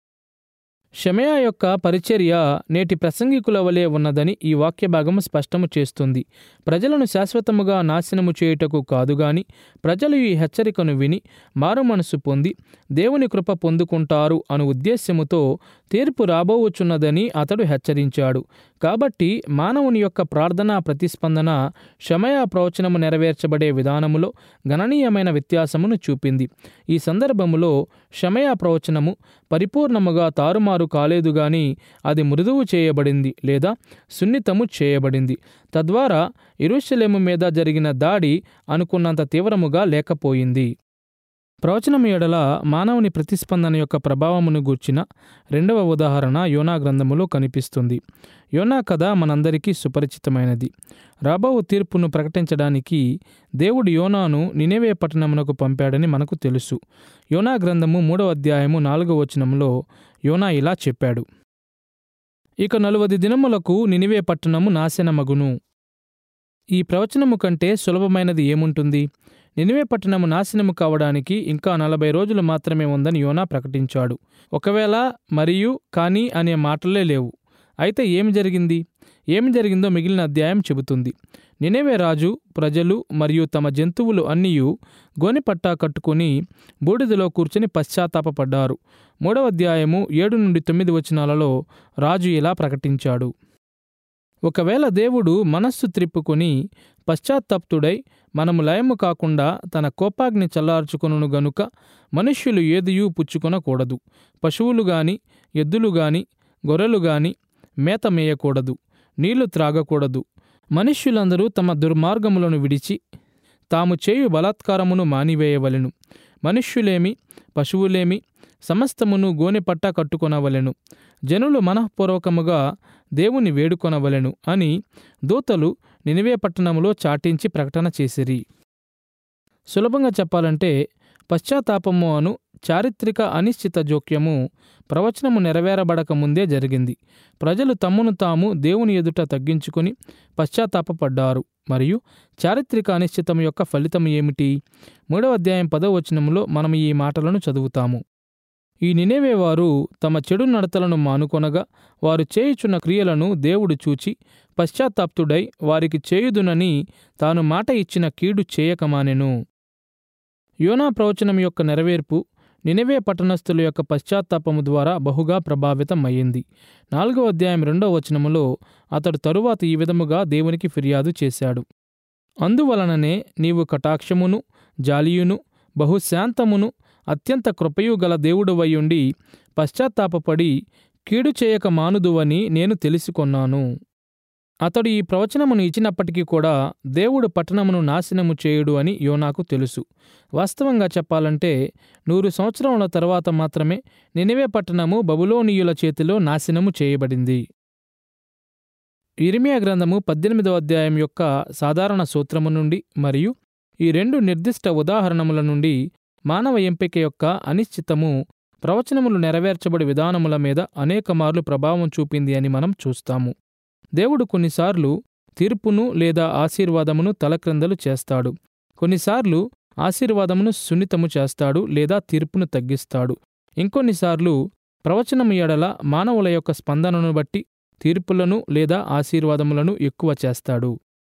షమయా యొక్క పరిచర్య నేటి ప్రసంగికుల వలె ఉన్నదని ఈ వాక్య భాగము స్పష్టము చేస్తుంది ప్రజలను శాశ్వతముగా నాశనము చేయుటకు కాదుగాని ప్రజలు ఈ హెచ్చరికను విని మారుమనసు పొంది దేవుని కృప పొందుకుంటారు అను ఉద్దేశ్యముతో తీర్పు రాబోవచ్చున్నదని అతడు హెచ్చరించాడు కాబట్టి మానవుని యొక్క ప్రార్థనా ప్రతిస్పందన షమయా ప్రవచనము నెరవేర్చబడే విధానములో గణనీయమైన వ్యత్యాసమును చూపింది ఈ సందర్భములో షమయా ప్రవచనము పరిపూర్ణముగా తారుమారు కాలేదు గాని అది మృదువు చేయబడింది లేదా సున్నితము చేయబడింది తద్వారా ఇరుషలేము మీద జరిగిన దాడి అనుకున్నంత తీవ్రముగా లేకపోయింది ప్రవచనము ఎడల మానవుని ప్రతిస్పందన యొక్క ప్రభావమును గూర్చిన రెండవ ఉదాహరణ యోనా గ్రంథములో కనిపిస్తుంది యోనా కథ మనందరికీ సుపరిచితమైనది రాబో తీర్పును ప్రకటించడానికి దేవుడు యోనాను నినేవే పట్టణమునకు పంపాడని మనకు తెలుసు యోనా గ్రంథము మూడవ అధ్యాయము నాలుగవ వచనములో యోనా ఇలా చెప్పాడు ఇక నలువది దినములకు నినివే పట్టణము నాశనమగును ఈ ప్రవచనము కంటే సులభమైనది ఏముంటుంది నినివే పట్టణము నాశనము కావడానికి ఇంకా నలభై రోజులు మాత్రమే ఉందని యోనా ప్రకటించాడు ఒకవేళ మరియు కానీ అనే మాటలే లేవు అయితే ఏమి జరిగింది ఏమి జరిగిందో మిగిలిన అధ్యాయం చెబుతుంది నినేవే రాజు ప్రజలు మరియు తమ జంతువులు అన్నీయు గోనెపట్టా కట్టుకుని బూడిదలో కూర్చుని పశ్చాత్తాపపడ్డారు మూడవ అధ్యాయము ఏడు నుండి తొమ్మిది వచనాలలో రాజు ఇలా ప్రకటించాడు ఒకవేళ దేవుడు మనస్సు త్రిప్పుకొని పశ్చాత్తప్తుడై మనము లయము కాకుండా తన కోపాగ్ని చల్లార్చుకొనును గనుక మనుష్యులు ఏదియూ పుచ్చుకొనకూడదు పశువులు గాని ఎద్దులు గాని గొర్రెలు గాని మేత మేయకూడదు నీళ్లు త్రాగకూడదు మనుష్యులందరూ తమ దుర్మార్గములను విడిచి తాము చేయు బలాత్కారమును మానివేయవలెను మనుష్యులేమి పశువులేమి సమస్తమును గోనెపట్ట కట్టుకొనవలెను జనులు మనఃపూర్వకముగా దేవుని వేడుకొనవలెను అని దూతలు నినివే పట్టణములో చాటించి ప్రకటన చేసిరి సులభంగా చెప్పాలంటే పశ్చాత్తాపము అను చారిత్రక అనిశ్చిత జోక్యము ప్రవచనము నెరవేరబడక ముందే జరిగింది ప్రజలు తమ్మును తాము దేవుని ఎదుట తగ్గించుకుని పశ్చాత్తాపపడ్డారు మరియు చారిత్రక అనిశ్చితం యొక్క ఫలితం ఏమిటి మూడవ అధ్యాయం పదవ వచనంలో మనం ఈ మాటలను చదువుతాము ఈ నినేవే వారు తమ చెడు నడతలను మానుకొనగా వారు చేయుచున్న క్రియలను దేవుడు చూచి పశ్చాత్తాప్తుడై వారికి చేయుదునని తాను మాట ఇచ్చిన కీడు చేయకమానెను యోనా ప్రవచనం యొక్క నెరవేర్పు నినవే పట్టణస్థుల యొక్క పశ్చాత్తాపము ద్వారా బహుగా ప్రభావితం అయ్యింది నాలుగవ అధ్యాయం రెండవ వచనములో అతడు తరువాత ఈ విధముగా దేవునికి ఫిర్యాదు చేశాడు అందువలననే నీవు కటాక్షమును జాలియును బహుశాంతమును అత్యంత కృపయు గల దేవుడువయ్యుండి పశ్చాత్తాపపడి కీడు చేయక మానుదువని నేను తెలుసుకొన్నాను అతడు ఈ ప్రవచనమును ఇచ్చినప్పటికీ కూడా దేవుడు పట్టణమును నాశనము చేయుడు అని యోనాకు తెలుసు వాస్తవంగా చెప్పాలంటే నూరు సంవత్సరముల తర్వాత మాత్రమే నినివే పట్టణము బబులోనీయుల చేతిలో నాశనము చేయబడింది ఇరిమియా గ్రంథము పద్దెనిమిదవ అధ్యాయం యొక్క సాధారణ సూత్రము నుండి మరియు ఈ రెండు నిర్దిష్ట ఉదాహరణముల నుండి మానవ ఎంపిక యొక్క అనిశ్చితము ప్రవచనములు నెరవేర్చబడి విధానముల మీద అనేక మార్లు ప్రభావం చూపింది అని మనం చూస్తాము దేవుడు కొన్నిసార్లు తీర్పును లేదా ఆశీర్వాదమును తలక్రిందలు చేస్తాడు కొన్నిసార్లు ఆశీర్వాదమును సున్నితము చేస్తాడు లేదా తీర్పును తగ్గిస్తాడు ఇంకొన్నిసార్లు ప్రవచనము ఎడల మానవుల యొక్క స్పందనను బట్టి తీర్పులను లేదా ఆశీర్వాదములను ఎక్కువ చేస్తాడు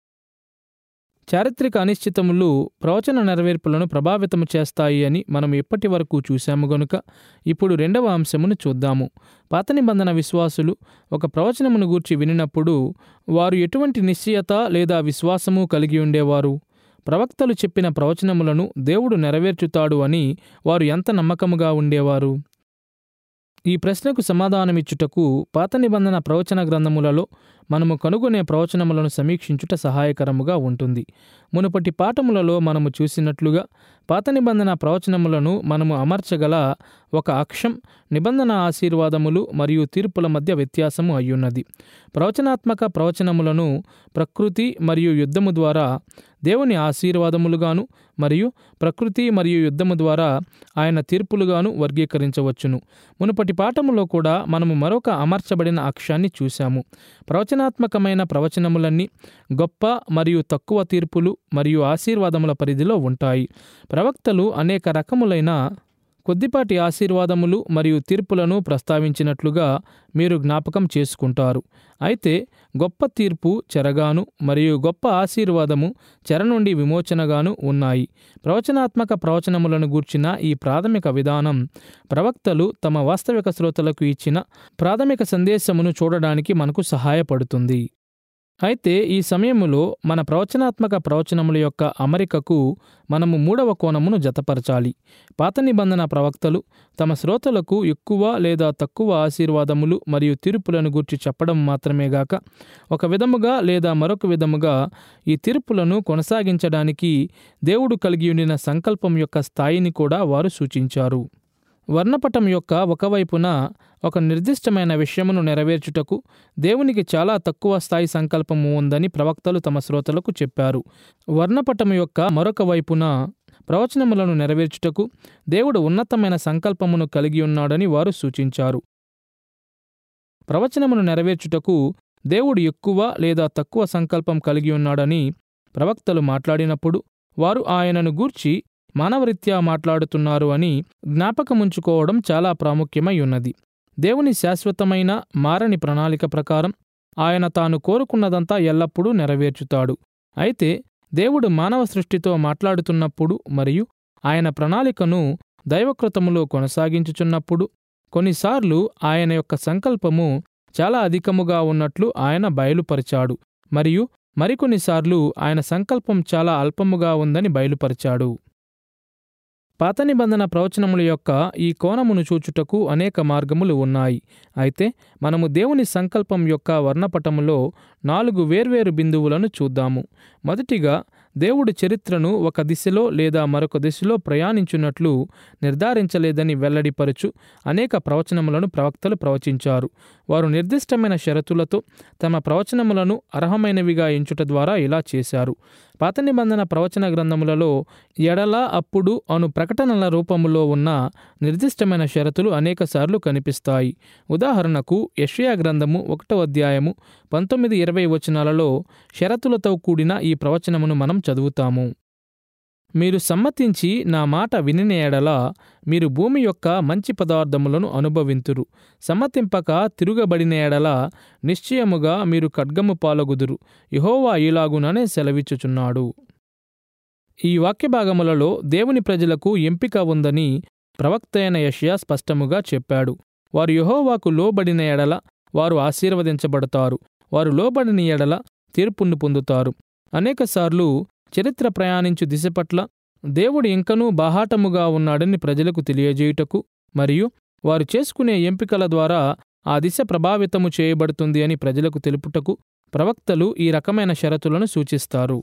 చారిత్రక అనిశ్చితములు ప్రవచన నెరవేర్పులను ప్రభావితము చేస్తాయి అని మనం ఇప్పటి వరకు చూశాము గనుక ఇప్పుడు రెండవ అంశమును చూద్దాము పాత నిబంధన విశ్వాసులు ఒక ప్రవచనమును గూర్చి వినినప్పుడు వారు ఎటువంటి నిశ్చయత లేదా విశ్వాసము కలిగి ఉండేవారు ప్రవక్తలు చెప్పిన ప్రవచనములను దేవుడు నెరవేర్చుతాడు అని వారు ఎంత నమ్మకముగా ఉండేవారు ఈ ప్రశ్నకు సమాధానమిచ్చుటకు పాత నిబంధన ప్రవచన గ్రంథములలో మనము కనుగొనే ప్రవచనములను సమీక్షించుట సహాయకరముగా ఉంటుంది మునుపటి పాఠములలో మనము చూసినట్లుగా పాత నిబంధన ప్రవచనములను మనము అమర్చగల ఒక అక్షం నిబంధన ఆశీర్వాదములు మరియు తీర్పుల మధ్య వ్యత్యాసము అయ్యున్నది ప్రవచనాత్మక ప్రవచనములను ప్రకృతి మరియు యుద్ధము ద్వారా దేవుని ఆశీర్వాదములుగాను మరియు ప్రకృతి మరియు యుద్ధము ద్వారా ఆయన తీర్పులుగాను వర్గీకరించవచ్చును మునుపటి పాఠములో కూడా మనము మరొక అమర్చబడిన అక్షాన్ని చూశాము ప్రవచనాత్మకమైన ప్రవచనములన్నీ గొప్ప మరియు తక్కువ తీర్పులు మరియు ఆశీర్వాదముల పరిధిలో ఉంటాయి ప్రవక్తలు అనేక రకములైన కొద్దిపాటి ఆశీర్వాదములు మరియు తీర్పులను ప్రస్తావించినట్లుగా మీరు జ్ఞాపకం చేసుకుంటారు అయితే గొప్ప తీర్పు చెరగాను మరియు గొప్ప ఆశీర్వాదము చెర నుండి విమోచనగాను ఉన్నాయి ప్రవచనాత్మక ప్రవచనములను గూర్చిన ఈ ప్రాథమిక విధానం ప్రవక్తలు తమ వాస్తవిక శ్రోతలకు ఇచ్చిన ప్రాథమిక సందేశమును చూడడానికి మనకు సహాయపడుతుంది అయితే ఈ సమయములో మన ప్రవచనాత్మక ప్రవచనముల యొక్క అమరికకు మనము మూడవ కోణమును జతపరచాలి పాత నిబంధన ప్రవక్తలు తమ శ్రోతలకు ఎక్కువ లేదా తక్కువ ఆశీర్వాదములు మరియు తీర్పులను గూర్చి చెప్పడం మాత్రమే గాక ఒక విధముగా లేదా మరొక విధముగా ఈ తీర్పులను కొనసాగించడానికి దేవుడు కలిగి ఉండిన సంకల్పం యొక్క స్థాయిని కూడా వారు సూచించారు వర్ణపటం యొక్క ఒకవైపున ఒక నిర్దిష్టమైన విషయమును నెరవేర్చుటకు దేవునికి చాలా తక్కువ స్థాయి సంకల్పము ఉందని ప్రవక్తలు తమ శ్రోతలకు చెప్పారు వర్ణపటం యొక్క మరొక వైపున ప్రవచనములను నెరవేర్చుటకు దేవుడు ఉన్నతమైన సంకల్పమును కలిగి ఉన్నాడని వారు సూచించారు ప్రవచనమును నెరవేర్చుటకు దేవుడు ఎక్కువ లేదా తక్కువ సంకల్పం కలిగి ఉన్నాడని ప్రవక్తలు మాట్లాడినప్పుడు వారు ఆయనను గూర్చి మానవరీత్యా మాట్లాడుతున్నారు అని జ్ఞాపకముంచుకోవడం చాలా ప్రాముఖ్యమై ఉన్నది దేవుని శాశ్వతమైన మారని ప్రణాళిక ప్రకారం ఆయన తాను కోరుకున్నదంతా ఎల్లప్పుడూ నెరవేర్చుతాడు అయితే దేవుడు మానవ సృష్టితో మాట్లాడుతున్నప్పుడు మరియు ఆయన ప్రణాళికను దైవకృతములో కొనసాగించుచున్నప్పుడు కొన్నిసార్లు ఆయన యొక్క సంకల్పము చాలా అధికముగా ఉన్నట్లు ఆయన బయలుపరిచాడు మరియు మరికొన్నిసార్లు ఆయన సంకల్పం చాలా అల్పముగా ఉందని బయలుపరిచాడు పాత నిబంధన ప్రవచనముల యొక్క ఈ కోణమును చూచుటకు అనేక మార్గములు ఉన్నాయి అయితే మనము దేవుని సంకల్పం యొక్క వర్ణపటములో నాలుగు వేర్వేరు బిందువులను చూద్దాము మొదటిగా దేవుడు చరిత్రను ఒక దిశలో లేదా మరొక దిశలో ప్రయాణించున్నట్లు నిర్ధారించలేదని వెల్లడిపరచు అనేక ప్రవచనములను ప్రవక్తలు ప్రవచించారు వారు నిర్దిష్టమైన షరతులతో తమ ప్రవచనములను అర్హమైనవిగా ఎంచుట ద్వారా ఇలా చేశారు పాత నిబంధన ప్రవచన గ్రంథములలో ఎడల అప్పుడు అను ప్రకటనల రూపములో ఉన్న నిర్దిష్టమైన షరతులు అనేకసార్లు కనిపిస్తాయి ఉదాహరణకు యషయా గ్రంథము ఒకటో అధ్యాయము పంతొమ్మిది ఇరవై వచనాలలో షరతులతో కూడిన ఈ ప్రవచనమును మనం చదువుతాము మీరు సమ్మతించి నా మాట వినిన ఎడల మీరు భూమి యొక్క మంచి పదార్థములను అనుభవింతురు సమ్మతింపక తిరుగబడిన ఎడల నిశ్చయముగా మీరు ఖడ్గము పాలగుదురు యహోవా ఇలాగుననే సెలవిచ్చుచున్నాడు ఈ వాక్య భాగములలో దేవుని ప్రజలకు ఎంపిక ఉందని ప్రవక్త అయిన యషయా స్పష్టముగా చెప్పాడు వారు యహోవాకు లోబడిన ఎడల వారు ఆశీర్వదించబడతారు వారు లోబడిన ఎడల తీర్పును పొందుతారు అనేకసార్లు చరిత్ర ప్రయాణించు దిశ పట్ల దేవుడు ఇంకనూ బాహాటముగా ఉన్నాడని ప్రజలకు తెలియజేయుటకు మరియు వారు చేసుకునే ఎంపికల ద్వారా ఆ దిశ ప్రభావితము చేయబడుతుంది అని ప్రజలకు తెలుపుటకు ప్రవక్తలు ఈ రకమైన షరతులను సూచిస్తారు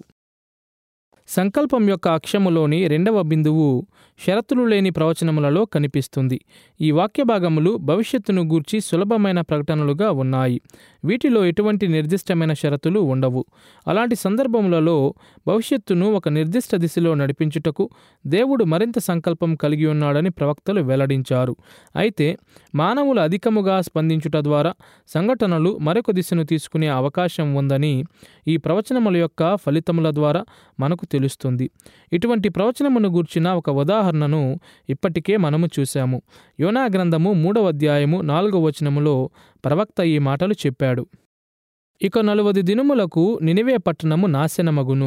సంకల్పం యొక్క అక్షములోని రెండవ బిందువు షరతులు లేని ప్రవచనములలో కనిపిస్తుంది ఈ వాక్య భాగములు భవిష్యత్తును గూర్చి సులభమైన ప్రకటనలుగా ఉన్నాయి వీటిలో ఎటువంటి నిర్దిష్టమైన షరతులు ఉండవు అలాంటి సందర్భములలో భవిష్యత్తును ఒక నిర్దిష్ట దిశలో నడిపించుటకు దేవుడు మరింత సంకల్పం కలిగి ఉన్నాడని ప్రవక్తలు వెల్లడించారు అయితే మానవులు అధికముగా స్పందించుట ద్వారా సంఘటనలు మరొక దిశను తీసుకునే అవకాశం ఉందని ఈ ప్రవచనముల యొక్క ఫలితముల ద్వారా మనకు తెలుస్తుంది ఇటువంటి ప్రవచనమును గూర్చిన ఒక ఉదాహరణను ఇప్పటికే మనము చూశాము యోనా గ్రంథము మూడవ అధ్యాయము నాలుగవ వచనములో ప్రవక్త ఈ మాటలు చెప్పాడు ఇక నలువది దినములకు నినివే పట్టణము నాశనమగును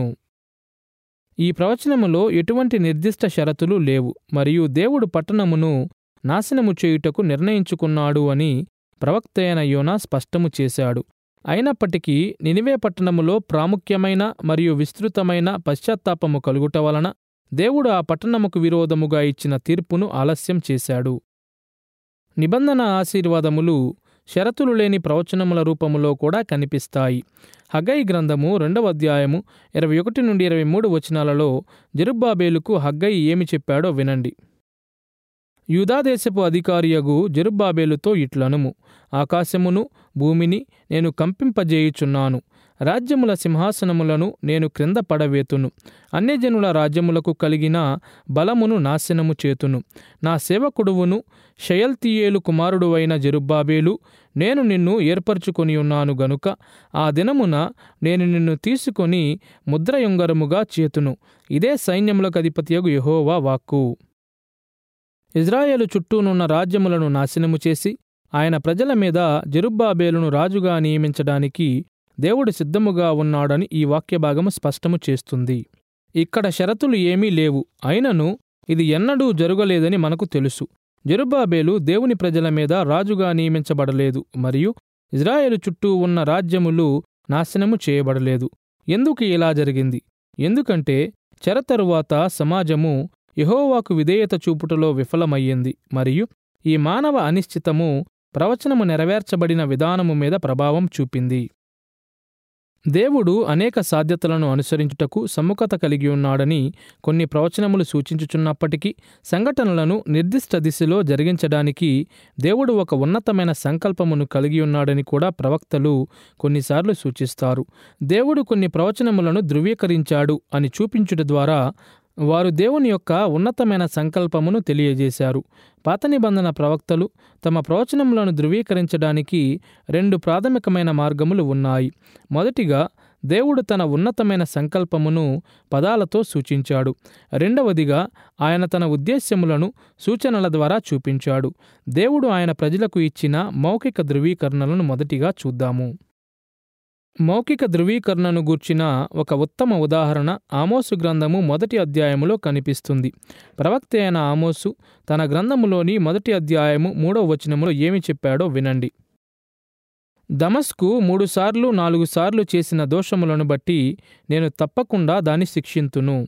ఈ ప్రవచనములో ఎటువంటి నిర్దిష్ట షరతులు లేవు మరియు దేవుడు పట్టణమును నాశనము చేయుటకు నిర్ణయించుకున్నాడు అని ప్రవక్త అయిన యోనా స్పష్టము చేశాడు అయినప్పటికీ నినివే పట్టణములో ప్రాముఖ్యమైన మరియు విస్తృతమైన పశ్చాత్తాపము కలుగుట వలన దేవుడు ఆ పట్టణముకు విరోధముగా ఇచ్చిన తీర్పును ఆలస్యం చేశాడు నిబంధన ఆశీర్వాదములు షరతులు లేని ప్రవచనముల రూపములో కూడా కనిపిస్తాయి హగ్గై గ్రంథము రెండవ అధ్యాయము ఇరవై ఒకటి నుండి ఇరవై మూడు వచనాలలో జెరుబ్బాబేలుకు హగ్గై ఏమి చెప్పాడో వినండి యూదాదేశపు అధికారియగు జెరుబ్బాబేలుతో ఇట్లనుము ఆకాశమును భూమిని నేను కంపింపజేయుచున్నాను రాజ్యముల సింహాసనములను నేను క్రింద పడవేతును అన్యజనుల రాజ్యములకు కలిగిన బలమును నాశనము చేతును నా సేవకుడువును షయల్తీయేలు కుమారుడువైన జెరుబ్బాబేలు నేను నిన్ను ఏర్పరచుకొని ఉన్నాను గనుక ఆ దినమున నేను నిన్ను తీసుకొని ముద్రయుంగరముగా చేతును ఇదే సైన్యములకు అధిపతియగు యెహోవా వాక్కు ఇజ్రాయేలు చుట్టూనున్న రాజ్యములను నాశనము చేసి ఆయన ప్రజల మీద జెరుబ్బాబేలును రాజుగా నియమించడానికి దేవుడు సిద్ధముగా ఉన్నాడని ఈ వాక్యభాగము స్పష్టము చేస్తుంది ఇక్కడ షరతులు ఏమీ లేవు అయినను ఇది ఎన్నడూ జరగలేదని మనకు తెలుసు జెరుబ్బాబేలు దేవుని ప్రజల మీద రాజుగా నియమించబడలేదు మరియు ఇజ్రాయేలు చుట్టూ ఉన్న రాజ్యములు నాశనము చేయబడలేదు ఎందుకు ఇలా జరిగింది ఎందుకంటే చెర తరువాత సమాజము యెహోవాకు విధేయత చూపుటలో విఫలమయ్యింది మరియు ఈ మానవ అనిశ్చితము ప్రవచనము నెరవేర్చబడిన విధానము మీద ప్రభావం చూపింది దేవుడు అనేక సాధ్యతలను అనుసరించుటకు సముఖత కలిగి ఉన్నాడని కొన్ని ప్రవచనములు సూచించుచున్నప్పటికీ సంఘటనలను నిర్దిష్ట దిశలో జరిగించడానికి దేవుడు ఒక ఉన్నతమైన సంకల్పమును కలిగి ఉన్నాడని కూడా ప్రవక్తలు కొన్నిసార్లు సూచిస్తారు దేవుడు కొన్ని ప్రవచనములను ధృవీకరించాడు అని చూపించుట ద్వారా వారు దేవుని యొక్క ఉన్నతమైన సంకల్పమును తెలియజేశారు పాత నిబంధన ప్రవక్తలు తమ ప్రవచనములను ధృవీకరించడానికి రెండు ప్రాథమికమైన మార్గములు ఉన్నాయి మొదటిగా దేవుడు తన ఉన్నతమైన సంకల్పమును పదాలతో సూచించాడు రెండవదిగా ఆయన తన ఉద్దేశ్యములను సూచనల ద్వారా చూపించాడు దేవుడు ఆయన ప్రజలకు ఇచ్చిన మౌఖిక ధృవీకరణలను మొదటిగా చూద్దాము మౌఖిక ధృవీకరణను గూర్చిన ఒక ఉత్తమ ఉదాహరణ ఆమోసు గ్రంథము మొదటి అధ్యాయములో కనిపిస్తుంది ప్రవక్త అయిన ఆమోసు తన గ్రంథములోని మొదటి అధ్యాయము మూడవ వచనములో ఏమి చెప్పాడో వినండి దమస్కు మూడుసార్లు నాలుగు సార్లు చేసిన దోషములను బట్టి నేను తప్పకుండా దాన్ని శిక్షింతును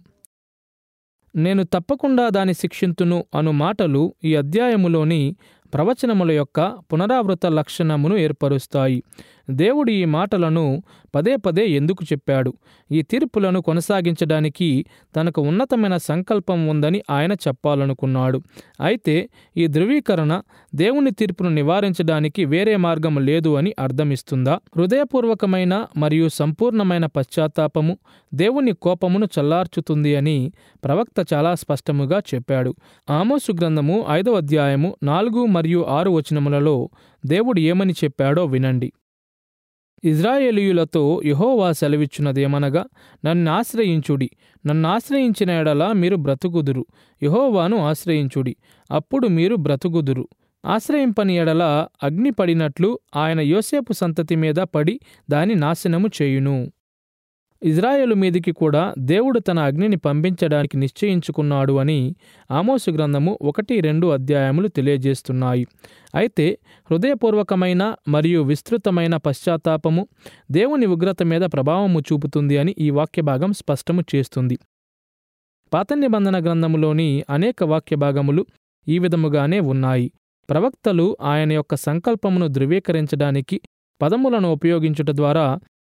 నేను తప్పకుండా దాని శిక్షింతును అను మాటలు ఈ అధ్యాయములోని ప్రవచనముల యొక్క పునరావృత లక్షణమును ఏర్పరుస్తాయి దేవుడు ఈ మాటలను పదే పదే ఎందుకు చెప్పాడు ఈ తీర్పులను కొనసాగించడానికి తనకు ఉన్నతమైన సంకల్పం ఉందని ఆయన చెప్పాలనుకున్నాడు అయితే ఈ ధృవీకరణ దేవుని తీర్పును నివారించడానికి వేరే మార్గం లేదు అని అర్థమిస్తుందా హృదయపూర్వకమైన మరియు సంపూర్ణమైన పశ్చాత్తాపము దేవుని కోపమును చల్లార్చుతుంది అని ప్రవక్త చాలా స్పష్టముగా చెప్పాడు ఆమోసు గ్రంథము ఐదవ అధ్యాయము నాలుగు మరియు ఆరు వచనములలో దేవుడు ఏమని చెప్పాడో వినండి ఇజ్రాయేలీయులతో యహోవా సెలవిచ్చున్నదేమనగా నన్ను ఆశ్రయించుడి నన్ను ఆశ్రయించిన ఎడల మీరు బ్రతుకుదురు యహోవాను ఆశ్రయించుడి అప్పుడు మీరు బ్రతుకుదురు ఆశ్రయింపని ఎడల అగ్ని పడినట్లు ఆయన యోసేపు సంతతి మీద పడి దాని నాశనము చేయును ఇజ్రాయేలు మీదికి కూడా దేవుడు తన అగ్నిని పంపించడానికి నిశ్చయించుకున్నాడు అని ఆమోసు గ్రంథము ఒకటి రెండు అధ్యాయములు తెలియజేస్తున్నాయి అయితే హృదయపూర్వకమైన మరియు విస్తృతమైన పశ్చాత్తాపము దేవుని ఉగ్రత మీద ప్రభావము చూపుతుంది అని ఈ వాక్య భాగం స్పష్టము చేస్తుంది పాత నిబంధన గ్రంథములోని అనేక వాక్య భాగములు ఈ విధముగానే ఉన్నాయి ప్రవక్తలు ఆయన యొక్క సంకల్పమును ధృవీకరించడానికి పదములను ఉపయోగించుట ద్వారా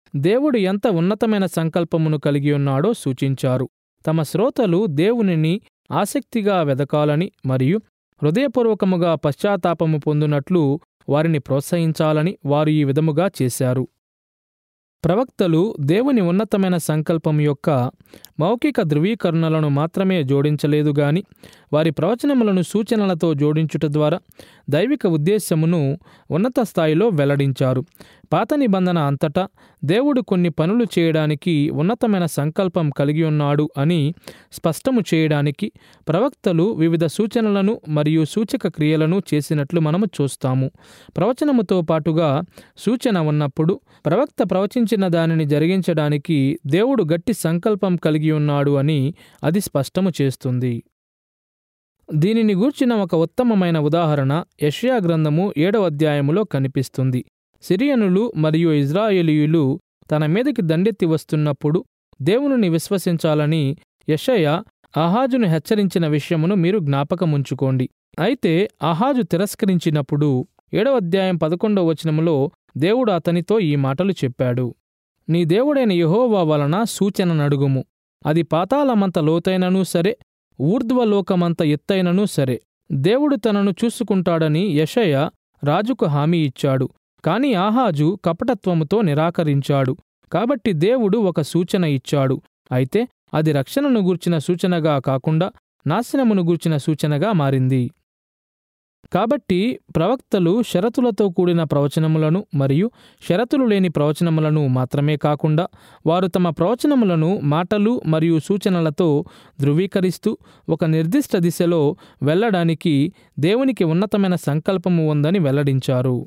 దేవుడు ఎంత ఉన్నతమైన సంకల్పమును కలిగి ఉన్నాడో సూచించారు తమ శ్రోతలు దేవునిని ఆసక్తిగా వెదకాలని మరియు హృదయపూర్వకముగా పశ్చాత్తాపము పొందునట్లు వారిని ప్రోత్సహించాలని వారు ఈ విధముగా చేశారు ప్రవక్తలు దేవుని ఉన్నతమైన సంకల్పం యొక్క మౌఖిక ధృవీకరణలను మాత్రమే జోడించలేదు గాని వారి ప్రవచనములను సూచనలతో జోడించుట ద్వారా దైవిక ఉద్దేశ్యమును ఉన్నత స్థాయిలో వెల్లడించారు పాత నిబంధన అంతటా దేవుడు కొన్ని పనులు చేయడానికి ఉన్నతమైన సంకల్పం కలిగి ఉన్నాడు అని స్పష్టము చేయడానికి ప్రవక్తలు వివిధ సూచనలను మరియు సూచక క్రియలను చేసినట్లు మనము చూస్తాము ప్రవచనముతో పాటుగా సూచన ఉన్నప్పుడు ప్రవక్త ప్రవచించిన దానిని జరిగించడానికి దేవుడు గట్టి సంకల్పం కలిగి ఉన్నాడు అని అది స్పష్టము చేస్తుంది దీనిని గూర్చిన ఒక ఉత్తమమైన ఉదాహరణ యష్యా గ్రంథము ఏడవ అధ్యాయములో కనిపిస్తుంది సిరియనులు మరియు ఇజ్రాయేలీయులు తన మీదకి దండెత్తి వస్తున్నప్పుడు దేవునిని విశ్వసించాలని యషయ ఆహాజును హెచ్చరించిన విషయమును మీరు జ్ఞాపకముంచుకోండి అయితే ఆహాజు తిరస్కరించినప్పుడు ఏడవ అధ్యాయం పదకొండవ వచనములో దేవుడు అతనితో ఈ మాటలు చెప్పాడు నీ దేవుడైన యెహోవా వలన సూచన నడుగుము అది పాతాళమంత లోతైననూ సరే ఊర్ధ్వలోకమంత ఎత్తైననూ సరే దేవుడు తనను చూసుకుంటాడని యషయ రాజుకు హామీ ఇచ్చాడు కాని ఆహాజు కపటత్వముతో నిరాకరించాడు కాబట్టి దేవుడు ఒక సూచన ఇచ్చాడు అయితే అది రక్షణను గూర్చిన సూచనగా కాకుండా నాశనమును గూర్చిన సూచనగా మారింది కాబట్టి ప్రవక్తలు షరతులతో కూడిన ప్రవచనములను మరియు షరతులు లేని ప్రవచనములను మాత్రమే కాకుండా వారు తమ ప్రవచనములను మాటలు మరియు సూచనలతో ధృవీకరిస్తూ ఒక నిర్దిష్ట దిశలో వెళ్ళడానికి దేవునికి ఉన్నతమైన సంకల్పము ఉందని వెల్లడించారు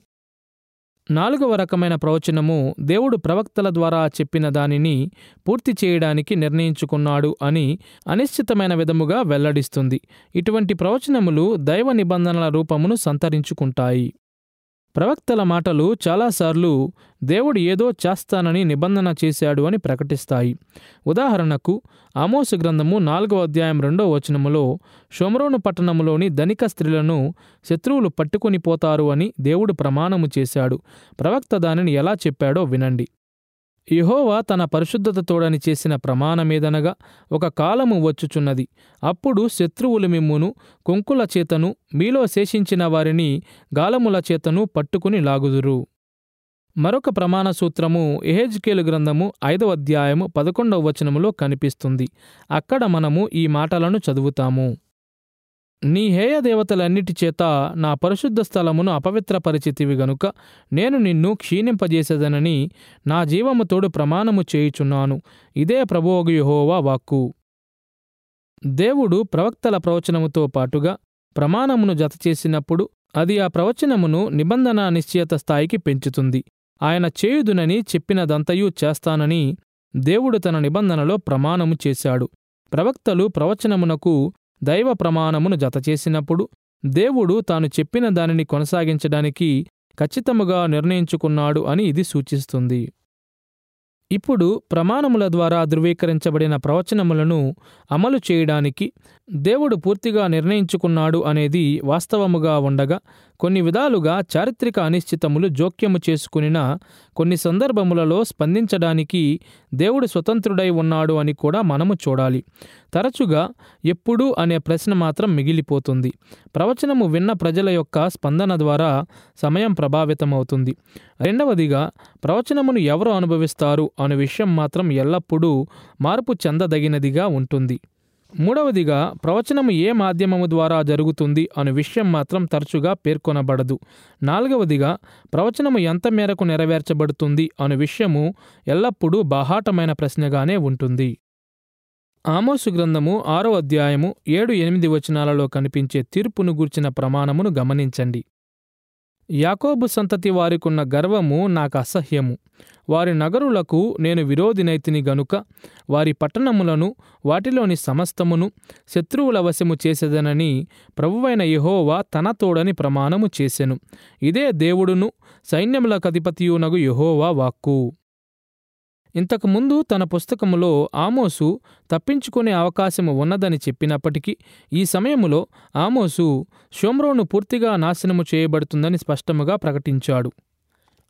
నాలుగవ రకమైన ప్రవచనము దేవుడు ప్రవక్తల ద్వారా చెప్పిన దానిని పూర్తి చేయడానికి నిర్ణయించుకున్నాడు అని అనిశ్చితమైన విధముగా వెల్లడిస్తుంది ఇటువంటి ప్రవచనములు దైవ నిబంధనల రూపమును సంతరించుకుంటాయి ప్రవక్తల మాటలు చాలాసార్లు దేవుడు ఏదో చేస్తానని నిబంధన చేశాడు అని ప్రకటిస్తాయి ఉదాహరణకు ఆమోసు గ్రంథము నాలుగవ అధ్యాయం రెండో వచనములో షోమరోను పట్టణములోని ధనిక స్త్రీలను శత్రువులు పట్టుకొని పోతారు అని దేవుడు ప్రమాణము చేశాడు ప్రవక్త దానిని ఎలా చెప్పాడో వినండి యెహోవా తన పరిశుద్ధతతోడని చేసిన ప్రమాణమేదనగా ఒక కాలము వచ్చుచున్నది అప్పుడు శత్రువులు మిమ్మును కొంకుల చేతను మీలో శేషించిన వారిని గాలముల చేతను పట్టుకుని లాగుదురు మరొక ప్రమాణ సూత్రము ఎహెజ్కేలు గ్రంథము ఐదవ అధ్యాయము పదకొండవ వచనములో కనిపిస్తుంది అక్కడ మనము ఈ మాటలను చదువుతాము నీ హేయ దేవతలన్నిటి చేత నా పరిశుద్ధ స్థలమును అపవిత్రపరిచితివి గనుక నేను నిన్ను క్షీణింపజేసేదనని నా జీవముతోడు ప్రమాణము చేయుచున్నాను ఇదే ప్రభువగు యెహోవా వాక్కు దేవుడు ప్రవక్తల ప్రవచనముతో పాటుగా ప్రమాణమును జతచేసినప్పుడు అది ఆ ప్రవచనమును నిబంధన నిశ్చయత స్థాయికి పెంచుతుంది ఆయన చేయుదునని చెప్పినదంతయు చేస్తానని దేవుడు తన నిబంధనలో ప్రమాణము చేశాడు ప్రవక్తలు ప్రవచనమునకు దైవ ప్రమాణమును జతచేసినప్పుడు దేవుడు తాను చెప్పిన దానిని కొనసాగించడానికి ఖచ్చితముగా నిర్ణయించుకున్నాడు అని ఇది సూచిస్తుంది ఇప్పుడు ప్రమాణముల ద్వారా ధృవీకరించబడిన ప్రవచనములను అమలు చేయడానికి దేవుడు పూర్తిగా నిర్ణయించుకున్నాడు అనేది వాస్తవముగా ఉండగా కొన్ని విధాలుగా చారిత్రక అనిశ్చితములు జోక్యము చేసుకునిన కొన్ని సందర్భములలో స్పందించడానికి దేవుడు స్వతంత్రుడై ఉన్నాడు అని కూడా మనము చూడాలి తరచుగా ఎప్పుడు అనే ప్రశ్న మాత్రం మిగిలిపోతుంది ప్రవచనము విన్న ప్రజల యొక్క స్పందన ద్వారా సమయం ప్రభావితమవుతుంది రెండవదిగా ప్రవచనమును ఎవరు అనుభవిస్తారు అనే విషయం మాత్రం ఎల్లప్పుడూ మార్పు చెందదగినదిగా ఉంటుంది మూడవదిగా ప్రవచనము ఏ మాధ్యమము ద్వారా జరుగుతుంది అనే విషయం మాత్రం తరచుగా పేర్కొనబడదు నాలుగవదిగా ప్రవచనము ఎంత మేరకు నెరవేర్చబడుతుంది అనే విషయము ఎల్లప్పుడూ బాహాటమైన ప్రశ్నగానే ఉంటుంది ఆమోసు గ్రంథము ఆరో అధ్యాయము ఏడు ఎనిమిది వచనాలలో కనిపించే తీర్పును గూర్చిన ప్రమాణమును గమనించండి యాకోబు సంతతి వారికున్న గర్వము నాకు అసహ్యము వారి నగరులకు నేను విరోధినైతిని గనుక వారి పట్టణములను వాటిలోని సమస్తమును శత్రువుల వశము చేసేదనని ప్రభువైన యెహోవా తన తోడని ప్రమాణము చేసెను ఇదే దేవుడును సైన్యములకు అధిపతియునగు యెహోవా వాక్కు ఇంతకుముందు తన పుస్తకములో ఆమోసు తప్పించుకునే అవకాశము ఉన్నదని చెప్పినప్పటికీ ఈ సమయములో ఆమోసు షోమ్రోను పూర్తిగా నాశనము చేయబడుతుందని స్పష్టముగా ప్రకటించాడు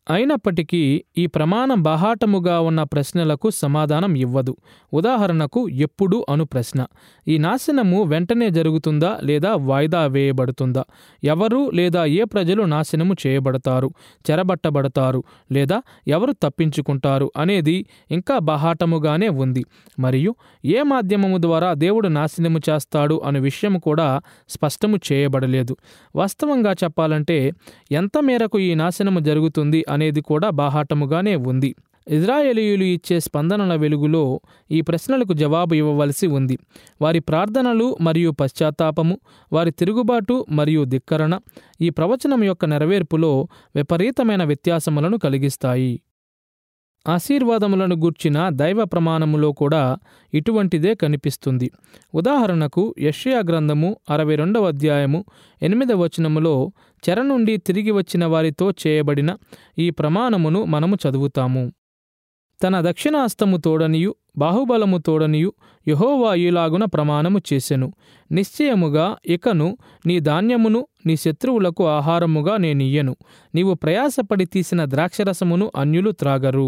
అయినప్పటికీ ఈ ప్రమాణం బాహాటముగా ఉన్న ప్రశ్నలకు సమాధానం ఇవ్వదు ఉదాహరణకు ఎప్పుడు అను ప్రశ్న ఈ నాశనము వెంటనే జరుగుతుందా లేదా వాయిదా వేయబడుతుందా ఎవరు లేదా ఏ ప్రజలు నాశనము చేయబడతారు చెరబట్టబడతారు లేదా ఎవరు తప్పించుకుంటారు అనేది ఇంకా బాహాటముగానే ఉంది మరియు ఏ మాధ్యమము ద్వారా దేవుడు నాశనము చేస్తాడు అనే విషయం కూడా స్పష్టము చేయబడలేదు వాస్తవంగా చెప్పాలంటే ఎంత మేరకు ఈ నాశనము జరుగుతుంది అనేది కూడా బాహాటముగానే ఉంది ఇజ్రాయేలీయులు ఇచ్చే స్పందనల వెలుగులో ఈ ప్రశ్నలకు జవాబు ఇవ్వవలసి ఉంది వారి ప్రార్థనలు మరియు పశ్చాత్తాపము వారి తిరుగుబాటు మరియు ధిక్కరణ ఈ ప్రవచనం యొక్క నెరవేర్పులో విపరీతమైన వ్యత్యాసములను కలిగిస్తాయి ఆశీర్వాదములను గూర్చిన దైవ ప్రమాణములో కూడా ఇటువంటిదే కనిపిస్తుంది ఉదాహరణకు యష్యా గ్రంథము అరవై రెండవ అధ్యాయము ఎనిమిదవ వచనములో చెర నుండి తిరిగి వచ్చిన వారితో చేయబడిన ఈ ప్రమాణమును మనము చదువుతాము తన దక్షిణాస్తము తోడనియు బాహుబలము తోడనియు యహోవా ఈలాగున ప్రమాణము చేసెను నిశ్చయముగా ఇకను నీ ధాన్యమును నీ శత్రువులకు ఆహారముగా నేనియ్యను నీవు ప్రయాసపడి తీసిన ద్రాక్షరసమును అన్యులు త్రాగరు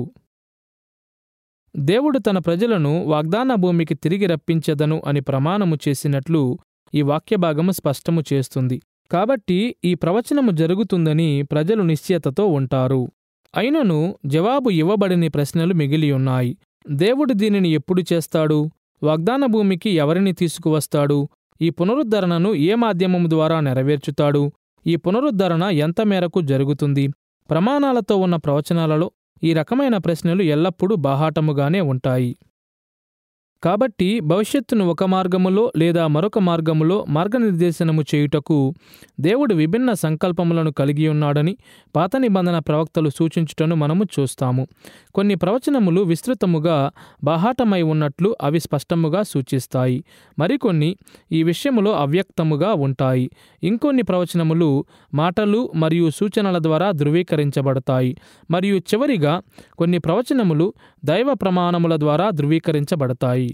దేవుడు తన ప్రజలను వాగ్దాన భూమికి తిరిగి రప్పించదను అని ప్రమాణము చేసినట్లు ఈ వాక్యభాగము స్పష్టము చేస్తుంది కాబట్టి ఈ ప్రవచనము జరుగుతుందని ప్రజలు నిశ్చయతతో ఉంటారు అయినను జవాబు ఇవ్వబడిన ప్రశ్నలు మిగిలి ఉన్నాయి దేవుడు దీనిని ఎప్పుడు చేస్తాడు వాగ్దాన భూమికి ఎవరిని తీసుకువస్తాడు ఈ పునరుద్ధరణను ఏ మాధ్యమము ద్వారా నెరవేర్చుతాడు ఈ పునరుద్ధరణ ఎంత మేరకు జరుగుతుంది ప్రమాణాలతో ఉన్న ప్రవచనాలలో ఈ రకమైన ప్రశ్నలు ఎల్లప్పుడూ బాహాటముగానే ఉంటాయి కాబట్టి భవిష్యత్తును ఒక మార్గములో లేదా మరొక మార్గములో మార్గనిర్దేశనము చేయుటకు దేవుడు విభిన్న సంకల్పములను కలిగి ఉన్నాడని పాత నిబంధన ప్రవక్తలు సూచించుటను మనము చూస్తాము కొన్ని ప్రవచనములు విస్తృతముగా బాహాటమై ఉన్నట్లు అవి స్పష్టముగా సూచిస్తాయి మరికొన్ని ఈ విషయములో అవ్యక్తముగా ఉంటాయి ఇంకొన్ని ప్రవచనములు మాటలు మరియు సూచనల ద్వారా ధృవీకరించబడతాయి మరియు చివరిగా కొన్ని ప్రవచనములు దైవ ప్రమాణముల ద్వారా ధృవీకరించబడతాయి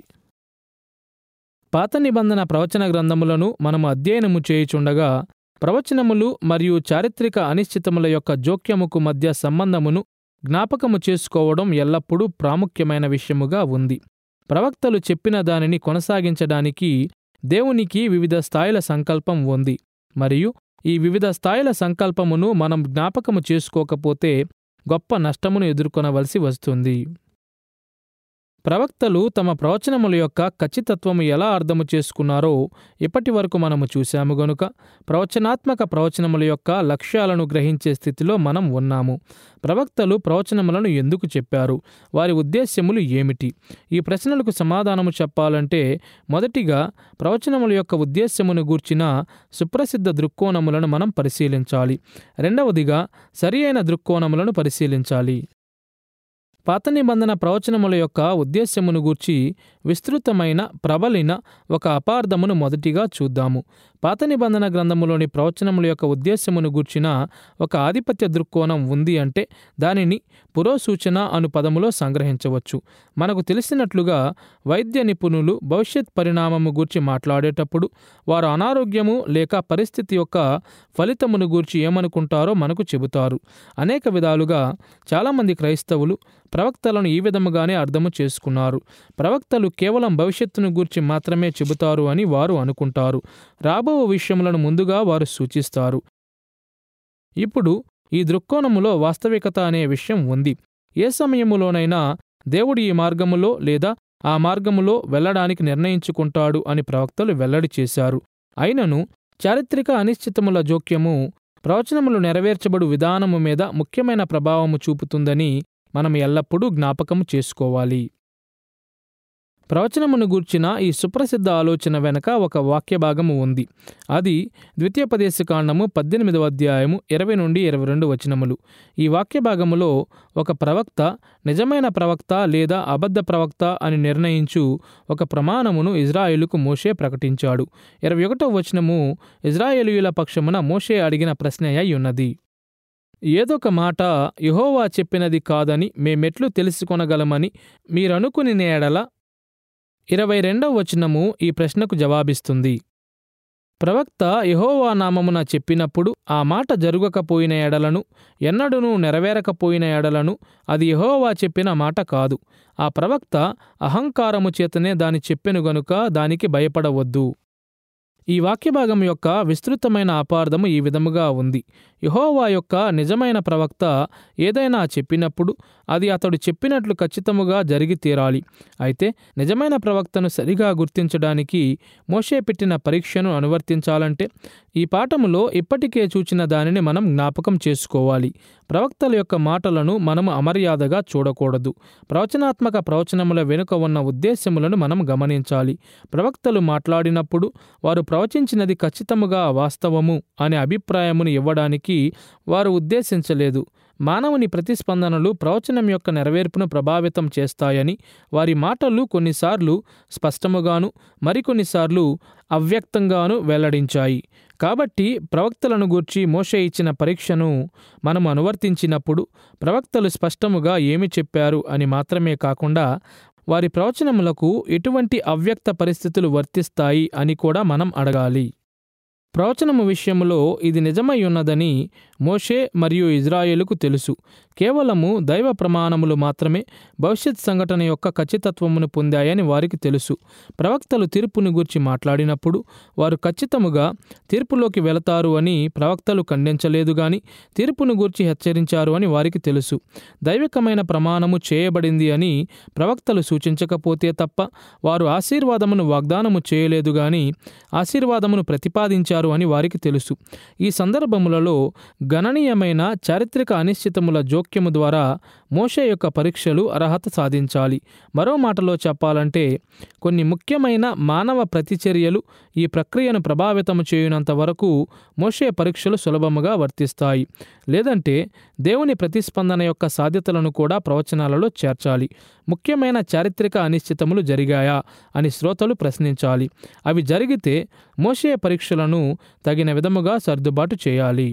పాత నిబంధన ప్రవచన గ్రంథములను మనము అధ్యయనము చేయుచుండగా ప్రవచనములు మరియు చారిత్రక అనిశ్చితముల యొక్క జోక్యముకు మధ్య సంబంధమును జ్ఞాపకము చేసుకోవడం ఎల్లప్పుడూ ప్రాముఖ్యమైన విషయముగా ఉంది ప్రవక్తలు చెప్పిన దానిని కొనసాగించడానికి దేవునికి వివిధ స్థాయిల సంకల్పం ఉంది మరియు ఈ వివిధ స్థాయిల సంకల్పమును మనం జ్ఞాపకము చేసుకోకపోతే గొప్ప నష్టమును ఎదుర్కొనవలసి వస్తుంది ప్రవక్తలు తమ ప్రవచనముల యొక్క ఖచ్చితత్వము ఎలా అర్థము చేసుకున్నారో ఇప్పటి వరకు మనము చూశాము గనుక ప్రవచనాత్మక ప్రవచనముల యొక్క లక్ష్యాలను గ్రహించే స్థితిలో మనం ఉన్నాము ప్రవక్తలు ప్రవచనములను ఎందుకు చెప్పారు వారి ఉద్దేశ్యములు ఏమిటి ఈ ప్రశ్నలకు సమాధానము చెప్పాలంటే మొదటిగా ప్రవచనముల యొక్క ఉద్దేశ్యమును గూర్చిన సుప్రసిద్ధ దృక్కోణములను మనం పరిశీలించాలి రెండవదిగా సరి అయిన దృక్కోణములను పరిశీలించాలి పాత నిబంధన ప్రవచనముల యొక్క ఉద్దేశ్యమును గూర్చి విస్తృతమైన ప్రబలిన ఒక అపార్థమును మొదటిగా చూద్దాము పాత నిబంధన గ్రంథములోని ప్రవచనముల యొక్క ఉద్దేశ్యమును గూర్చిన ఒక ఆధిపత్య దృక్కోణం ఉంది అంటే దానిని పురోసూచన అను పదములో సంగ్రహించవచ్చు మనకు తెలిసినట్లుగా వైద్య నిపుణులు భవిష్యత్ పరిణామము గూర్చి మాట్లాడేటప్పుడు వారు అనారోగ్యము లేక పరిస్థితి యొక్క ఫలితమును గూర్చి ఏమనుకుంటారో మనకు చెబుతారు అనేక విధాలుగా చాలామంది క్రైస్తవులు ప్రవక్తలను ఈ విధముగానే అర్థము చేసుకున్నారు ప్రవక్తలు కేవలం భవిష్యత్తును గూర్చి మాత్రమే చెబుతారు అని వారు అనుకుంటారు రాబో విషయములను ముందుగా వారు సూచిస్తారు ఇప్పుడు ఈ దృక్కోణములో వాస్తవికత అనే విషయం ఉంది ఏ సమయములోనైనా దేవుడు ఈ మార్గములో లేదా ఆ మార్గములో వెళ్ళడానికి నిర్ణయించుకుంటాడు అని ప్రవక్తలు వెల్లడి చేశారు అయినను చారిత్రక అనిశ్చితముల జోక్యము ప్రవచనములు నెరవేర్చబడు విధానము మీద ముఖ్యమైన ప్రభావము చూపుతుందని మనం ఎల్లప్పుడూ జ్ఞాపకము చేసుకోవాలి ప్రవచనమును గూర్చిన ఈ సుప్రసిద్ధ ఆలోచన వెనక ఒక వాక్య భాగము ఉంది అది ద్వితీయోపదేశకాండము పద్దెనిమిదవ అధ్యాయము ఇరవై నుండి ఇరవై రెండు వచనములు ఈ వాక్య భాగములో ఒక ప్రవక్త నిజమైన ప్రవక్త లేదా అబద్ధ ప్రవక్త అని నిర్ణయించు ఒక ప్రమాణమును ఇజ్రాయేలుకు మోషే ప్రకటించాడు ఇరవై ఒకటవ వచనము ఇజ్రాయేలీయుల పక్షమున మోషే అడిగిన ప్రశ్న అయి ఉన్నది ఏదొక మాట యహోవా చెప్పినది కాదని మేమెట్లు తెలుసుకొనగలమని మీరనుకుని ఎడల ఇరవై రెండవ వచనము ఈ ప్రశ్నకు జవాబిస్తుంది ప్రవక్త యెహోవా నామమున చెప్పినప్పుడు ఆ మాట జరుగకపోయిన ఎడలను ఎన్నడూనూ నెరవేరకపోయిన ఎడలను అది యెహోవా చెప్పిన మాట కాదు ఆ ప్రవక్త అహంకారము చేతనే దాని చెప్పెను గనుక దానికి భయపడవద్దు ఈ వాక్యభాగం యొక్క విస్తృతమైన అపార్థము ఈ విధముగా ఉంది యహోవా యొక్క నిజమైన ప్రవక్త ఏదైనా చెప్పినప్పుడు అది అతడు చెప్పినట్లు ఖచ్చితముగా జరిగి తీరాలి అయితే నిజమైన ప్రవక్తను సరిగా గుర్తించడానికి మోషే పెట్టిన పరీక్షను అనువర్తించాలంటే ఈ పాఠములో ఇప్పటికే చూచిన దానిని మనం జ్ఞాపకం చేసుకోవాలి ప్రవక్తల యొక్క మాటలను మనము అమర్యాదగా చూడకూడదు ప్రవచనాత్మక ప్రవచనముల వెనుక ఉన్న ఉద్దేశములను మనం గమనించాలి ప్రవక్తలు మాట్లాడినప్పుడు వారు ప్రవచించినది ఖచ్చితముగా వాస్తవము అనే అభిప్రాయమును ఇవ్వడానికి వారు ఉద్దేశించలేదు మానవుని ప్రతిస్పందనలు ప్రవచనం యొక్క నెరవేర్పును ప్రభావితం చేస్తాయని వారి మాటలు కొన్నిసార్లు స్పష్టముగాను మరికొన్నిసార్లు అవ్యక్తంగాను వెల్లడించాయి కాబట్టి ప్రవక్తలను గూర్చి మోషే ఇచ్చిన పరీక్షను మనం అనువర్తించినప్పుడు ప్రవక్తలు స్పష్టముగా ఏమి చెప్పారు అని మాత్రమే కాకుండా వారి ప్రవచనములకు ఎటువంటి అవ్యక్త పరిస్థితులు వర్తిస్తాయి అని కూడా మనం అడగాలి ప్రవచనము విషయంలో ఇది నిజమై ఉన్నదని మోషే మరియు ఇజ్రాయేలుకు తెలుసు కేవలము దైవ ప్రమాణములు మాత్రమే భవిష్యత్ సంఘటన యొక్క ఖచ్చితత్వమును పొందాయని వారికి తెలుసు ప్రవక్తలు తీర్పును గూర్చి మాట్లాడినప్పుడు వారు ఖచ్చితముగా తీర్పులోకి వెళతారు అని ప్రవక్తలు ఖండించలేదు గాని తీర్పును గూర్చి హెచ్చరించారు అని వారికి తెలుసు దైవికమైన ప్రమాణము చేయబడింది అని ప్రవక్తలు సూచించకపోతే తప్ప వారు ఆశీర్వాదమును వాగ్దానము చేయలేదు గాని ఆశీర్వాదమును ప్రతిపాదించారు అని వారికి తెలుసు ఈ సందర్భములలో గణనీయమైన చారిత్రక అనిశ్చితముల జోక్యము ద్వారా మోషే యొక్క పరీక్షలు అర్హత సాధించాలి మరో మాటలో చెప్పాలంటే కొన్ని ముఖ్యమైన మానవ ప్రతిచర్యలు ఈ ప్రక్రియను ప్రభావితము చేయునంత వరకు మోషే పరీక్షలు సులభముగా వర్తిస్తాయి లేదంటే దేవుని ప్రతిస్పందన యొక్క సాధ్యతలను కూడా ప్రవచనాలలో చేర్చాలి ముఖ్యమైన చారిత్రక అనిశ్చితములు జరిగాయా అని శ్రోతలు ప్రశ్నించాలి అవి జరిగితే మోషే పరీక్షలను తగిన విధముగా సర్దుబాటు చేయాలి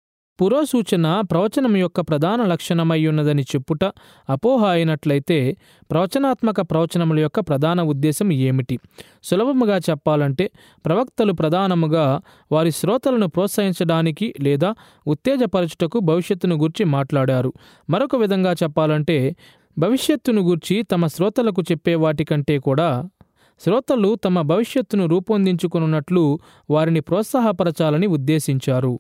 పురోసూచన ప్రవచనం యొక్క ప్రధాన లక్షణమై ఉన్నదని చెప్పుట అపోహ అయినట్లయితే ప్రవచనాత్మక ప్రవచనముల యొక్క ప్రధాన ఉద్దేశం ఏమిటి సులభముగా చెప్పాలంటే ప్రవక్తలు ప్రధానముగా వారి శ్రోతలను ప్రోత్సహించడానికి లేదా ఉత్తేజపరచుటకు భవిష్యత్తును గూర్చి మాట్లాడారు మరొక విధంగా చెప్పాలంటే భవిష్యత్తును గూర్చి తమ శ్రోతలకు చెప్పే వాటికంటే కూడా శ్రోతలు తమ భవిష్యత్తును రూపొందించుకున్నట్లు వారిని ప్రోత్సాహపరచాలని ఉద్దేశించారు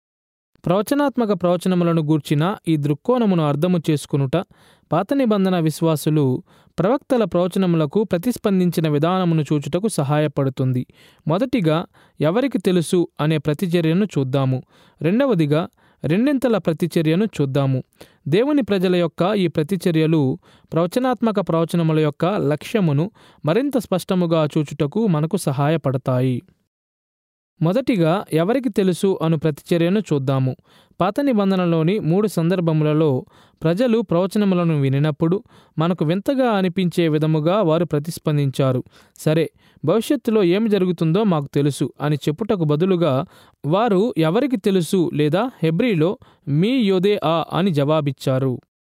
ప్రవచనాత్మక ప్రవచనములను గూర్చిన ఈ దృక్కోణమును అర్థము చేసుకునుట పాత నిబంధన విశ్వాసులు ప్రవక్తల ప్రవచనములకు ప్రతిస్పందించిన విధానమును చూచుటకు సహాయపడుతుంది మొదటిగా ఎవరికి తెలుసు అనే ప్రతిచర్యను చూద్దాము రెండవదిగా రెండింతల ప్రతిచర్యను చూద్దాము దేవుని ప్రజల యొక్క ఈ ప్రతిచర్యలు ప్రవచనాత్మక ప్రవచనముల యొక్క లక్ష్యమును మరింత స్పష్టముగా చూచుటకు మనకు సహాయపడతాయి మొదటిగా ఎవరికి తెలుసు అను ప్రతిచర్యను చూద్దాము పాత నిబంధనలోని మూడు సందర్భములలో ప్రజలు ప్రవచనములను వినినప్పుడు మనకు వింతగా అనిపించే విధముగా వారు ప్రతిస్పందించారు సరే భవిష్యత్తులో ఏమి జరుగుతుందో మాకు తెలుసు అని చెప్పుటకు బదులుగా వారు ఎవరికి తెలుసు లేదా హెబ్రీలో మీ యోదే ఆ అని జవాబిచ్చారు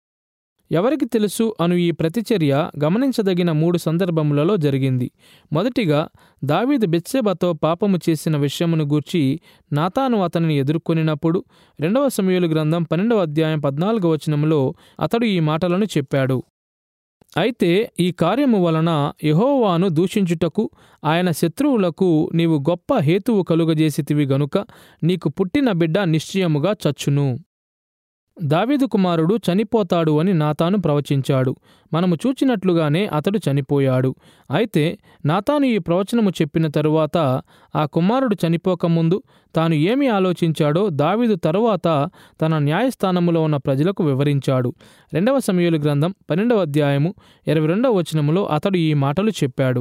ఎవరికి తెలుసు అను ఈ ప్రతిచర్య గమనించదగిన మూడు సందర్భములలో జరిగింది మొదటిగా దావీదు బెత్సెబతో పాపము చేసిన విషయమును గూర్చి నాతాను అతనిని ఎదుర్కొనినప్పుడు రెండవ సమయలు గ్రంథం పన్నెండవ అధ్యాయం పద్నాలుగవ వచనములో అతడు ఈ మాటలను చెప్పాడు అయితే ఈ కార్యము వలన యెహోవాను దూషించుటకు ఆయన శత్రువులకు నీవు గొప్ప హేతువు కలుగజేసితివి గనుక నీకు పుట్టిన బిడ్డ నిశ్చయముగా చచ్చును దావీదు కుమారుడు చనిపోతాడు అని నాతాను ప్రవచించాడు మనము చూచినట్లుగానే అతడు చనిపోయాడు అయితే నాతాను ఈ ప్రవచనము చెప్పిన తరువాత ఆ కుమారుడు చనిపోకముందు తాను ఏమి ఆలోచించాడో దావీదు తరువాత తన న్యాయస్థానములో ఉన్న ప్రజలకు వివరించాడు రెండవ సమయలు గ్రంథం పన్నెండవ అధ్యాయము ఇరవై రెండవ వచనములో అతడు ఈ మాటలు చెప్పాడు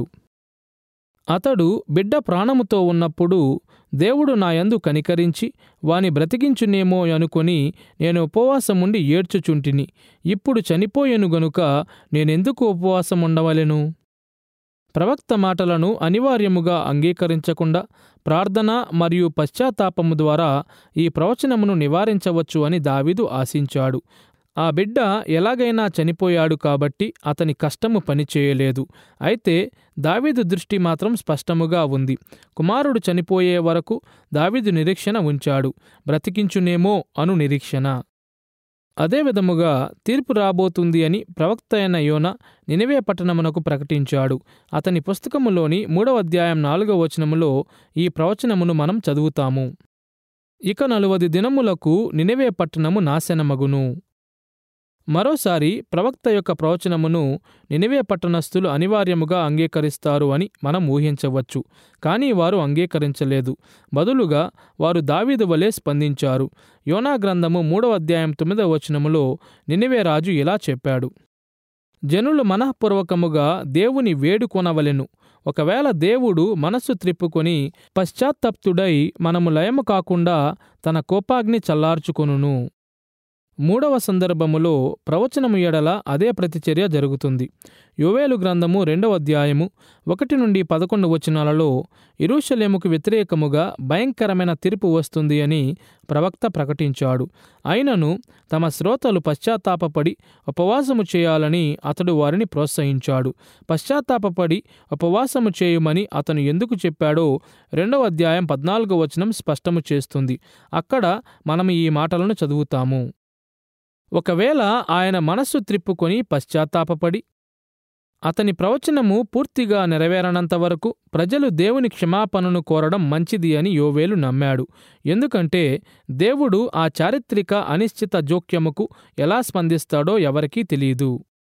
అతడు బిడ్డ ప్రాణముతో ఉన్నప్పుడు దేవుడు నా యందు కనికరించి వాని బ్రతికించునేమో అనుకొని నేను ఉపవాసముండి ఏడ్చుచుంటిని ఇప్పుడు చనిపోయెను గనుక నేనెందుకు ఉపవాసం ఉండవలెను ప్రవక్త మాటలను అనివార్యముగా అంగీకరించకుండా ప్రార్థన మరియు పశ్చాత్తాపము ద్వారా ఈ ప్రవచనమును నివారించవచ్చు అని దావీదు ఆశించాడు ఆ బిడ్డ ఎలాగైనా చనిపోయాడు కాబట్టి అతని కష్టము పనిచేయలేదు అయితే దావీదు దృష్టి మాత్రం స్పష్టముగా ఉంది కుమారుడు చనిపోయే వరకు దావీదు నిరీక్షణ ఉంచాడు బ్రతికించునేమో అను నిరీక్షణ అదే విధముగా తీర్పు రాబోతుంది అని ప్రవక్త అయిన యోన నినివే పట్టణమునకు ప్రకటించాడు అతని పుస్తకములోని మూడవ అధ్యాయం నాలుగవ వచనములో ఈ ప్రవచనమును మనం చదువుతాము ఇక నలువది దినములకు నినివే పట్టణము నాశనమగును మరోసారి ప్రవక్త యొక్క ప్రవచనమును నినివే పట్టణస్థులు అనివార్యముగా అంగీకరిస్తారు అని మనం ఊహించవచ్చు కానీ వారు అంగీకరించలేదు బదులుగా వారు దావీదు వలె స్పందించారు యోనా గ్రంథము మూడవ అధ్యాయం తొమ్మిదవ వచనములో నినివే రాజు ఇలా చెప్పాడు జనులు మనఃపూర్వకముగా దేవుని వేడుకొనవలెను ఒకవేళ దేవుడు మనస్సు త్రిప్పుకొని పశ్చాత్తప్తుడై మనము లయము కాకుండా తన కోపాగ్ని చల్లార్చుకొనును మూడవ సందర్భములో ప్రవచనము ఎడల అదే ప్రతిచర్య జరుగుతుంది యోవేలు గ్రంథము రెండవ అధ్యాయము ఒకటి నుండి పదకొండు వచనాలలో ఇరుషలేముకు వ్యతిరేకముగా భయంకరమైన తీర్పు వస్తుంది అని ప్రవక్త ప్రకటించాడు అయినను తమ శ్రోతలు పశ్చాత్తాపపడి ఉపవాసము చేయాలని అతడు వారిని ప్రోత్సహించాడు పశ్చాత్తాపపడి ఉపవాసము చేయుమని అతను ఎందుకు చెప్పాడో రెండవ అధ్యాయం పద్నాలుగో వచనం స్పష్టము చేస్తుంది అక్కడ మనం ఈ మాటలను చదువుతాము ఒకవేళ ఆయన మనస్సు త్రిప్పుకొని పశ్చాత్తాపపడి అతని ప్రవచనము పూర్తిగా నెరవేరనంత వరకు ప్రజలు దేవుని క్షమాపణను కోరడం మంచిది అని యోవేలు నమ్మాడు ఎందుకంటే దేవుడు ఆ చారిత్రక అనిశ్చిత జోక్యముకు ఎలా స్పందిస్తాడో ఎవరికీ తెలియదు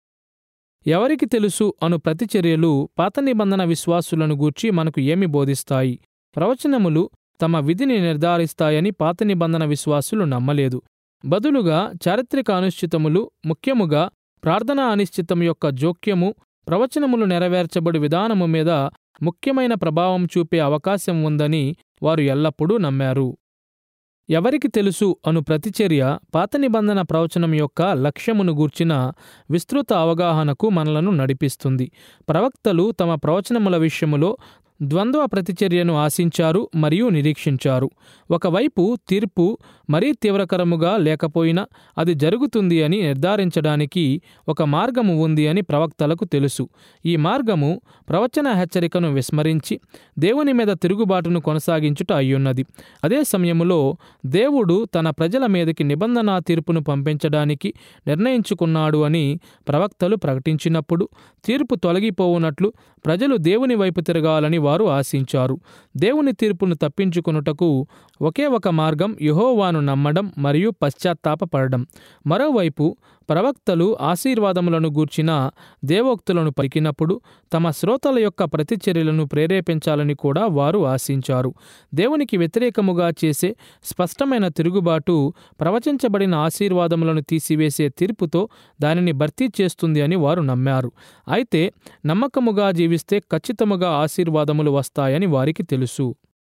ఎవరికి తెలుసు అను ప్రతిచర్యలు పాత నిబంధన విశ్వాసులను గూర్చి మనకు ఏమి బోధిస్తాయి ప్రవచనములు తమ విధిని నిర్ధారిస్తాయని పాత నిబంధన విశ్వాసులు నమ్మలేదు బదులుగా చారిత్రక అనిశ్చితములు ముఖ్యముగా ప్రార్థనా అనిశ్చితం యొక్క జోక్యము ప్రవచనములు నెరవేర్చబడి విధానము మీద ముఖ్యమైన ప్రభావం చూపే అవకాశం ఉందని వారు ఎల్లప్పుడూ నమ్మారు ఎవరికి తెలుసు అను ప్రతిచర్య పాత నిబంధన ప్రవచనం యొక్క లక్ష్యమును గూర్చిన విస్తృత అవగాహనకు మనలను నడిపిస్తుంది ప్రవక్తలు తమ ప్రవచనముల విషయములో ద్వంద్వ ప్రతిచర్యను ఆశించారు మరియు నిరీక్షించారు ఒకవైపు తీర్పు మరీ తీవ్రకరముగా లేకపోయినా అది జరుగుతుంది అని నిర్ధారించడానికి ఒక మార్గము ఉంది అని ప్రవక్తలకు తెలుసు ఈ మార్గము ప్రవచన హెచ్చరికను విస్మరించి దేవుని మీద తిరుగుబాటును కొనసాగించుట అయ్యున్నది అదే సమయములో దేవుడు తన ప్రజల మీదకి నిబంధన తీర్పును పంపించడానికి నిర్ణయించుకున్నాడు అని ప్రవక్తలు ప్రకటించినప్పుడు తీర్పు తొలగిపోవునట్లు ప్రజలు దేవుని వైపు తిరగాలని వారు ఆశించారు దేవుని తీర్పును తప్పించుకొనుటకు ఒకే ఒక మార్గం యహోవాను నమ్మడం మరియు పశ్చాత్తాపపడడం మరోవైపు ప్రవక్తలు ఆశీర్వాదములను గూర్చిన దేవోక్తులను పలికినప్పుడు తమ శ్రోతల యొక్క ప్రతిచర్యలను ప్రేరేపించాలని కూడా వారు ఆశించారు దేవునికి వ్యతిరేకముగా చేసే స్పష్టమైన తిరుగుబాటు ప్రవచించబడిన ఆశీర్వాదములను తీసివేసే తీర్పుతో దానిని భర్తీ చేస్తుంది అని వారు నమ్మారు అయితే నమ్మకముగా జీవిస్తే ఖచ్చితముగా ఆశీర్వాదములు వస్తాయని వారికి తెలుసు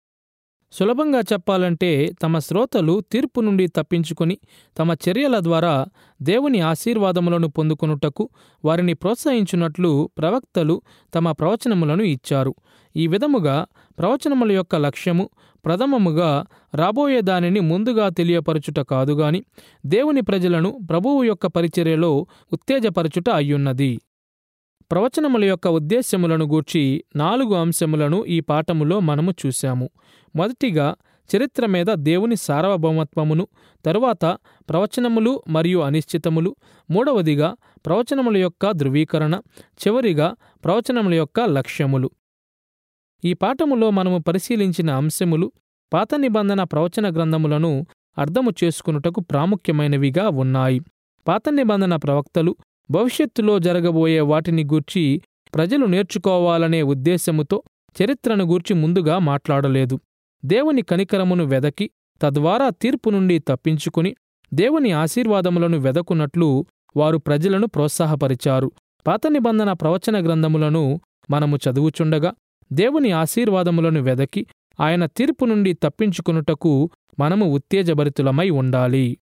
సులభంగా చెప్పాలంటే తమ శ్రోతలు తీర్పు నుండి తప్పించుకొని తమ చర్యల ద్వారా దేవుని ఆశీర్వాదములను పొందుకొనుటకు వారిని ప్రోత్సహించున్నట్లు ప్రవక్తలు తమ ప్రవచనములను ఇచ్చారు ఈ విధముగా ప్రవచనముల యొక్క లక్ష్యము ప్రథమముగా రాబోయే దానిని ముందుగా తెలియపరచుట కాదుగాని దేవుని ప్రజలను ప్రభువు యొక్క పరిచర్యలో ఉత్తేజపరచుట అయ్యున్నది ప్రవచనముల యొక్క ఉద్దేశ్యములను గూర్చి నాలుగు అంశములను ఈ పాఠములో మనము చూశాము మొదటిగా చరిత్ర మీద దేవుని సార్వభౌమత్వమును తరువాత ప్రవచనములు మరియు అనిశ్చితములు మూడవదిగా ప్రవచనముల యొక్క ధృవీకరణ చివరిగా ప్రవచనముల యొక్క లక్ష్యములు ఈ పాఠములో మనము పరిశీలించిన అంశములు పాత నిబంధన ప్రవచన గ్రంథములను అర్థము చేసుకునుటకు ప్రాముఖ్యమైనవిగా ఉన్నాయి పాత నిబంధన ప్రవక్తలు భవిష్యత్తులో జరగబోయే వాటిని గూర్చి ప్రజలు నేర్చుకోవాలనే ఉద్దేశముతో చరిత్రను గూర్చి ముందుగా మాట్లాడలేదు దేవుని కనికరమును వెదకి తద్వారా తీర్పు నుండి తప్పించుకుని దేవుని ఆశీర్వాదములను వెదకున్నట్లు వారు ప్రజలను ప్రోత్సాహపరిచారు పాత నిబంధన ప్రవచన గ్రంథములను మనము చదువుచుండగా దేవుని ఆశీర్వాదములను వెదకి ఆయన తీర్పు నుండి తప్పించుకునుటకు మనము ఉత్తేజభరితులమై ఉండాలి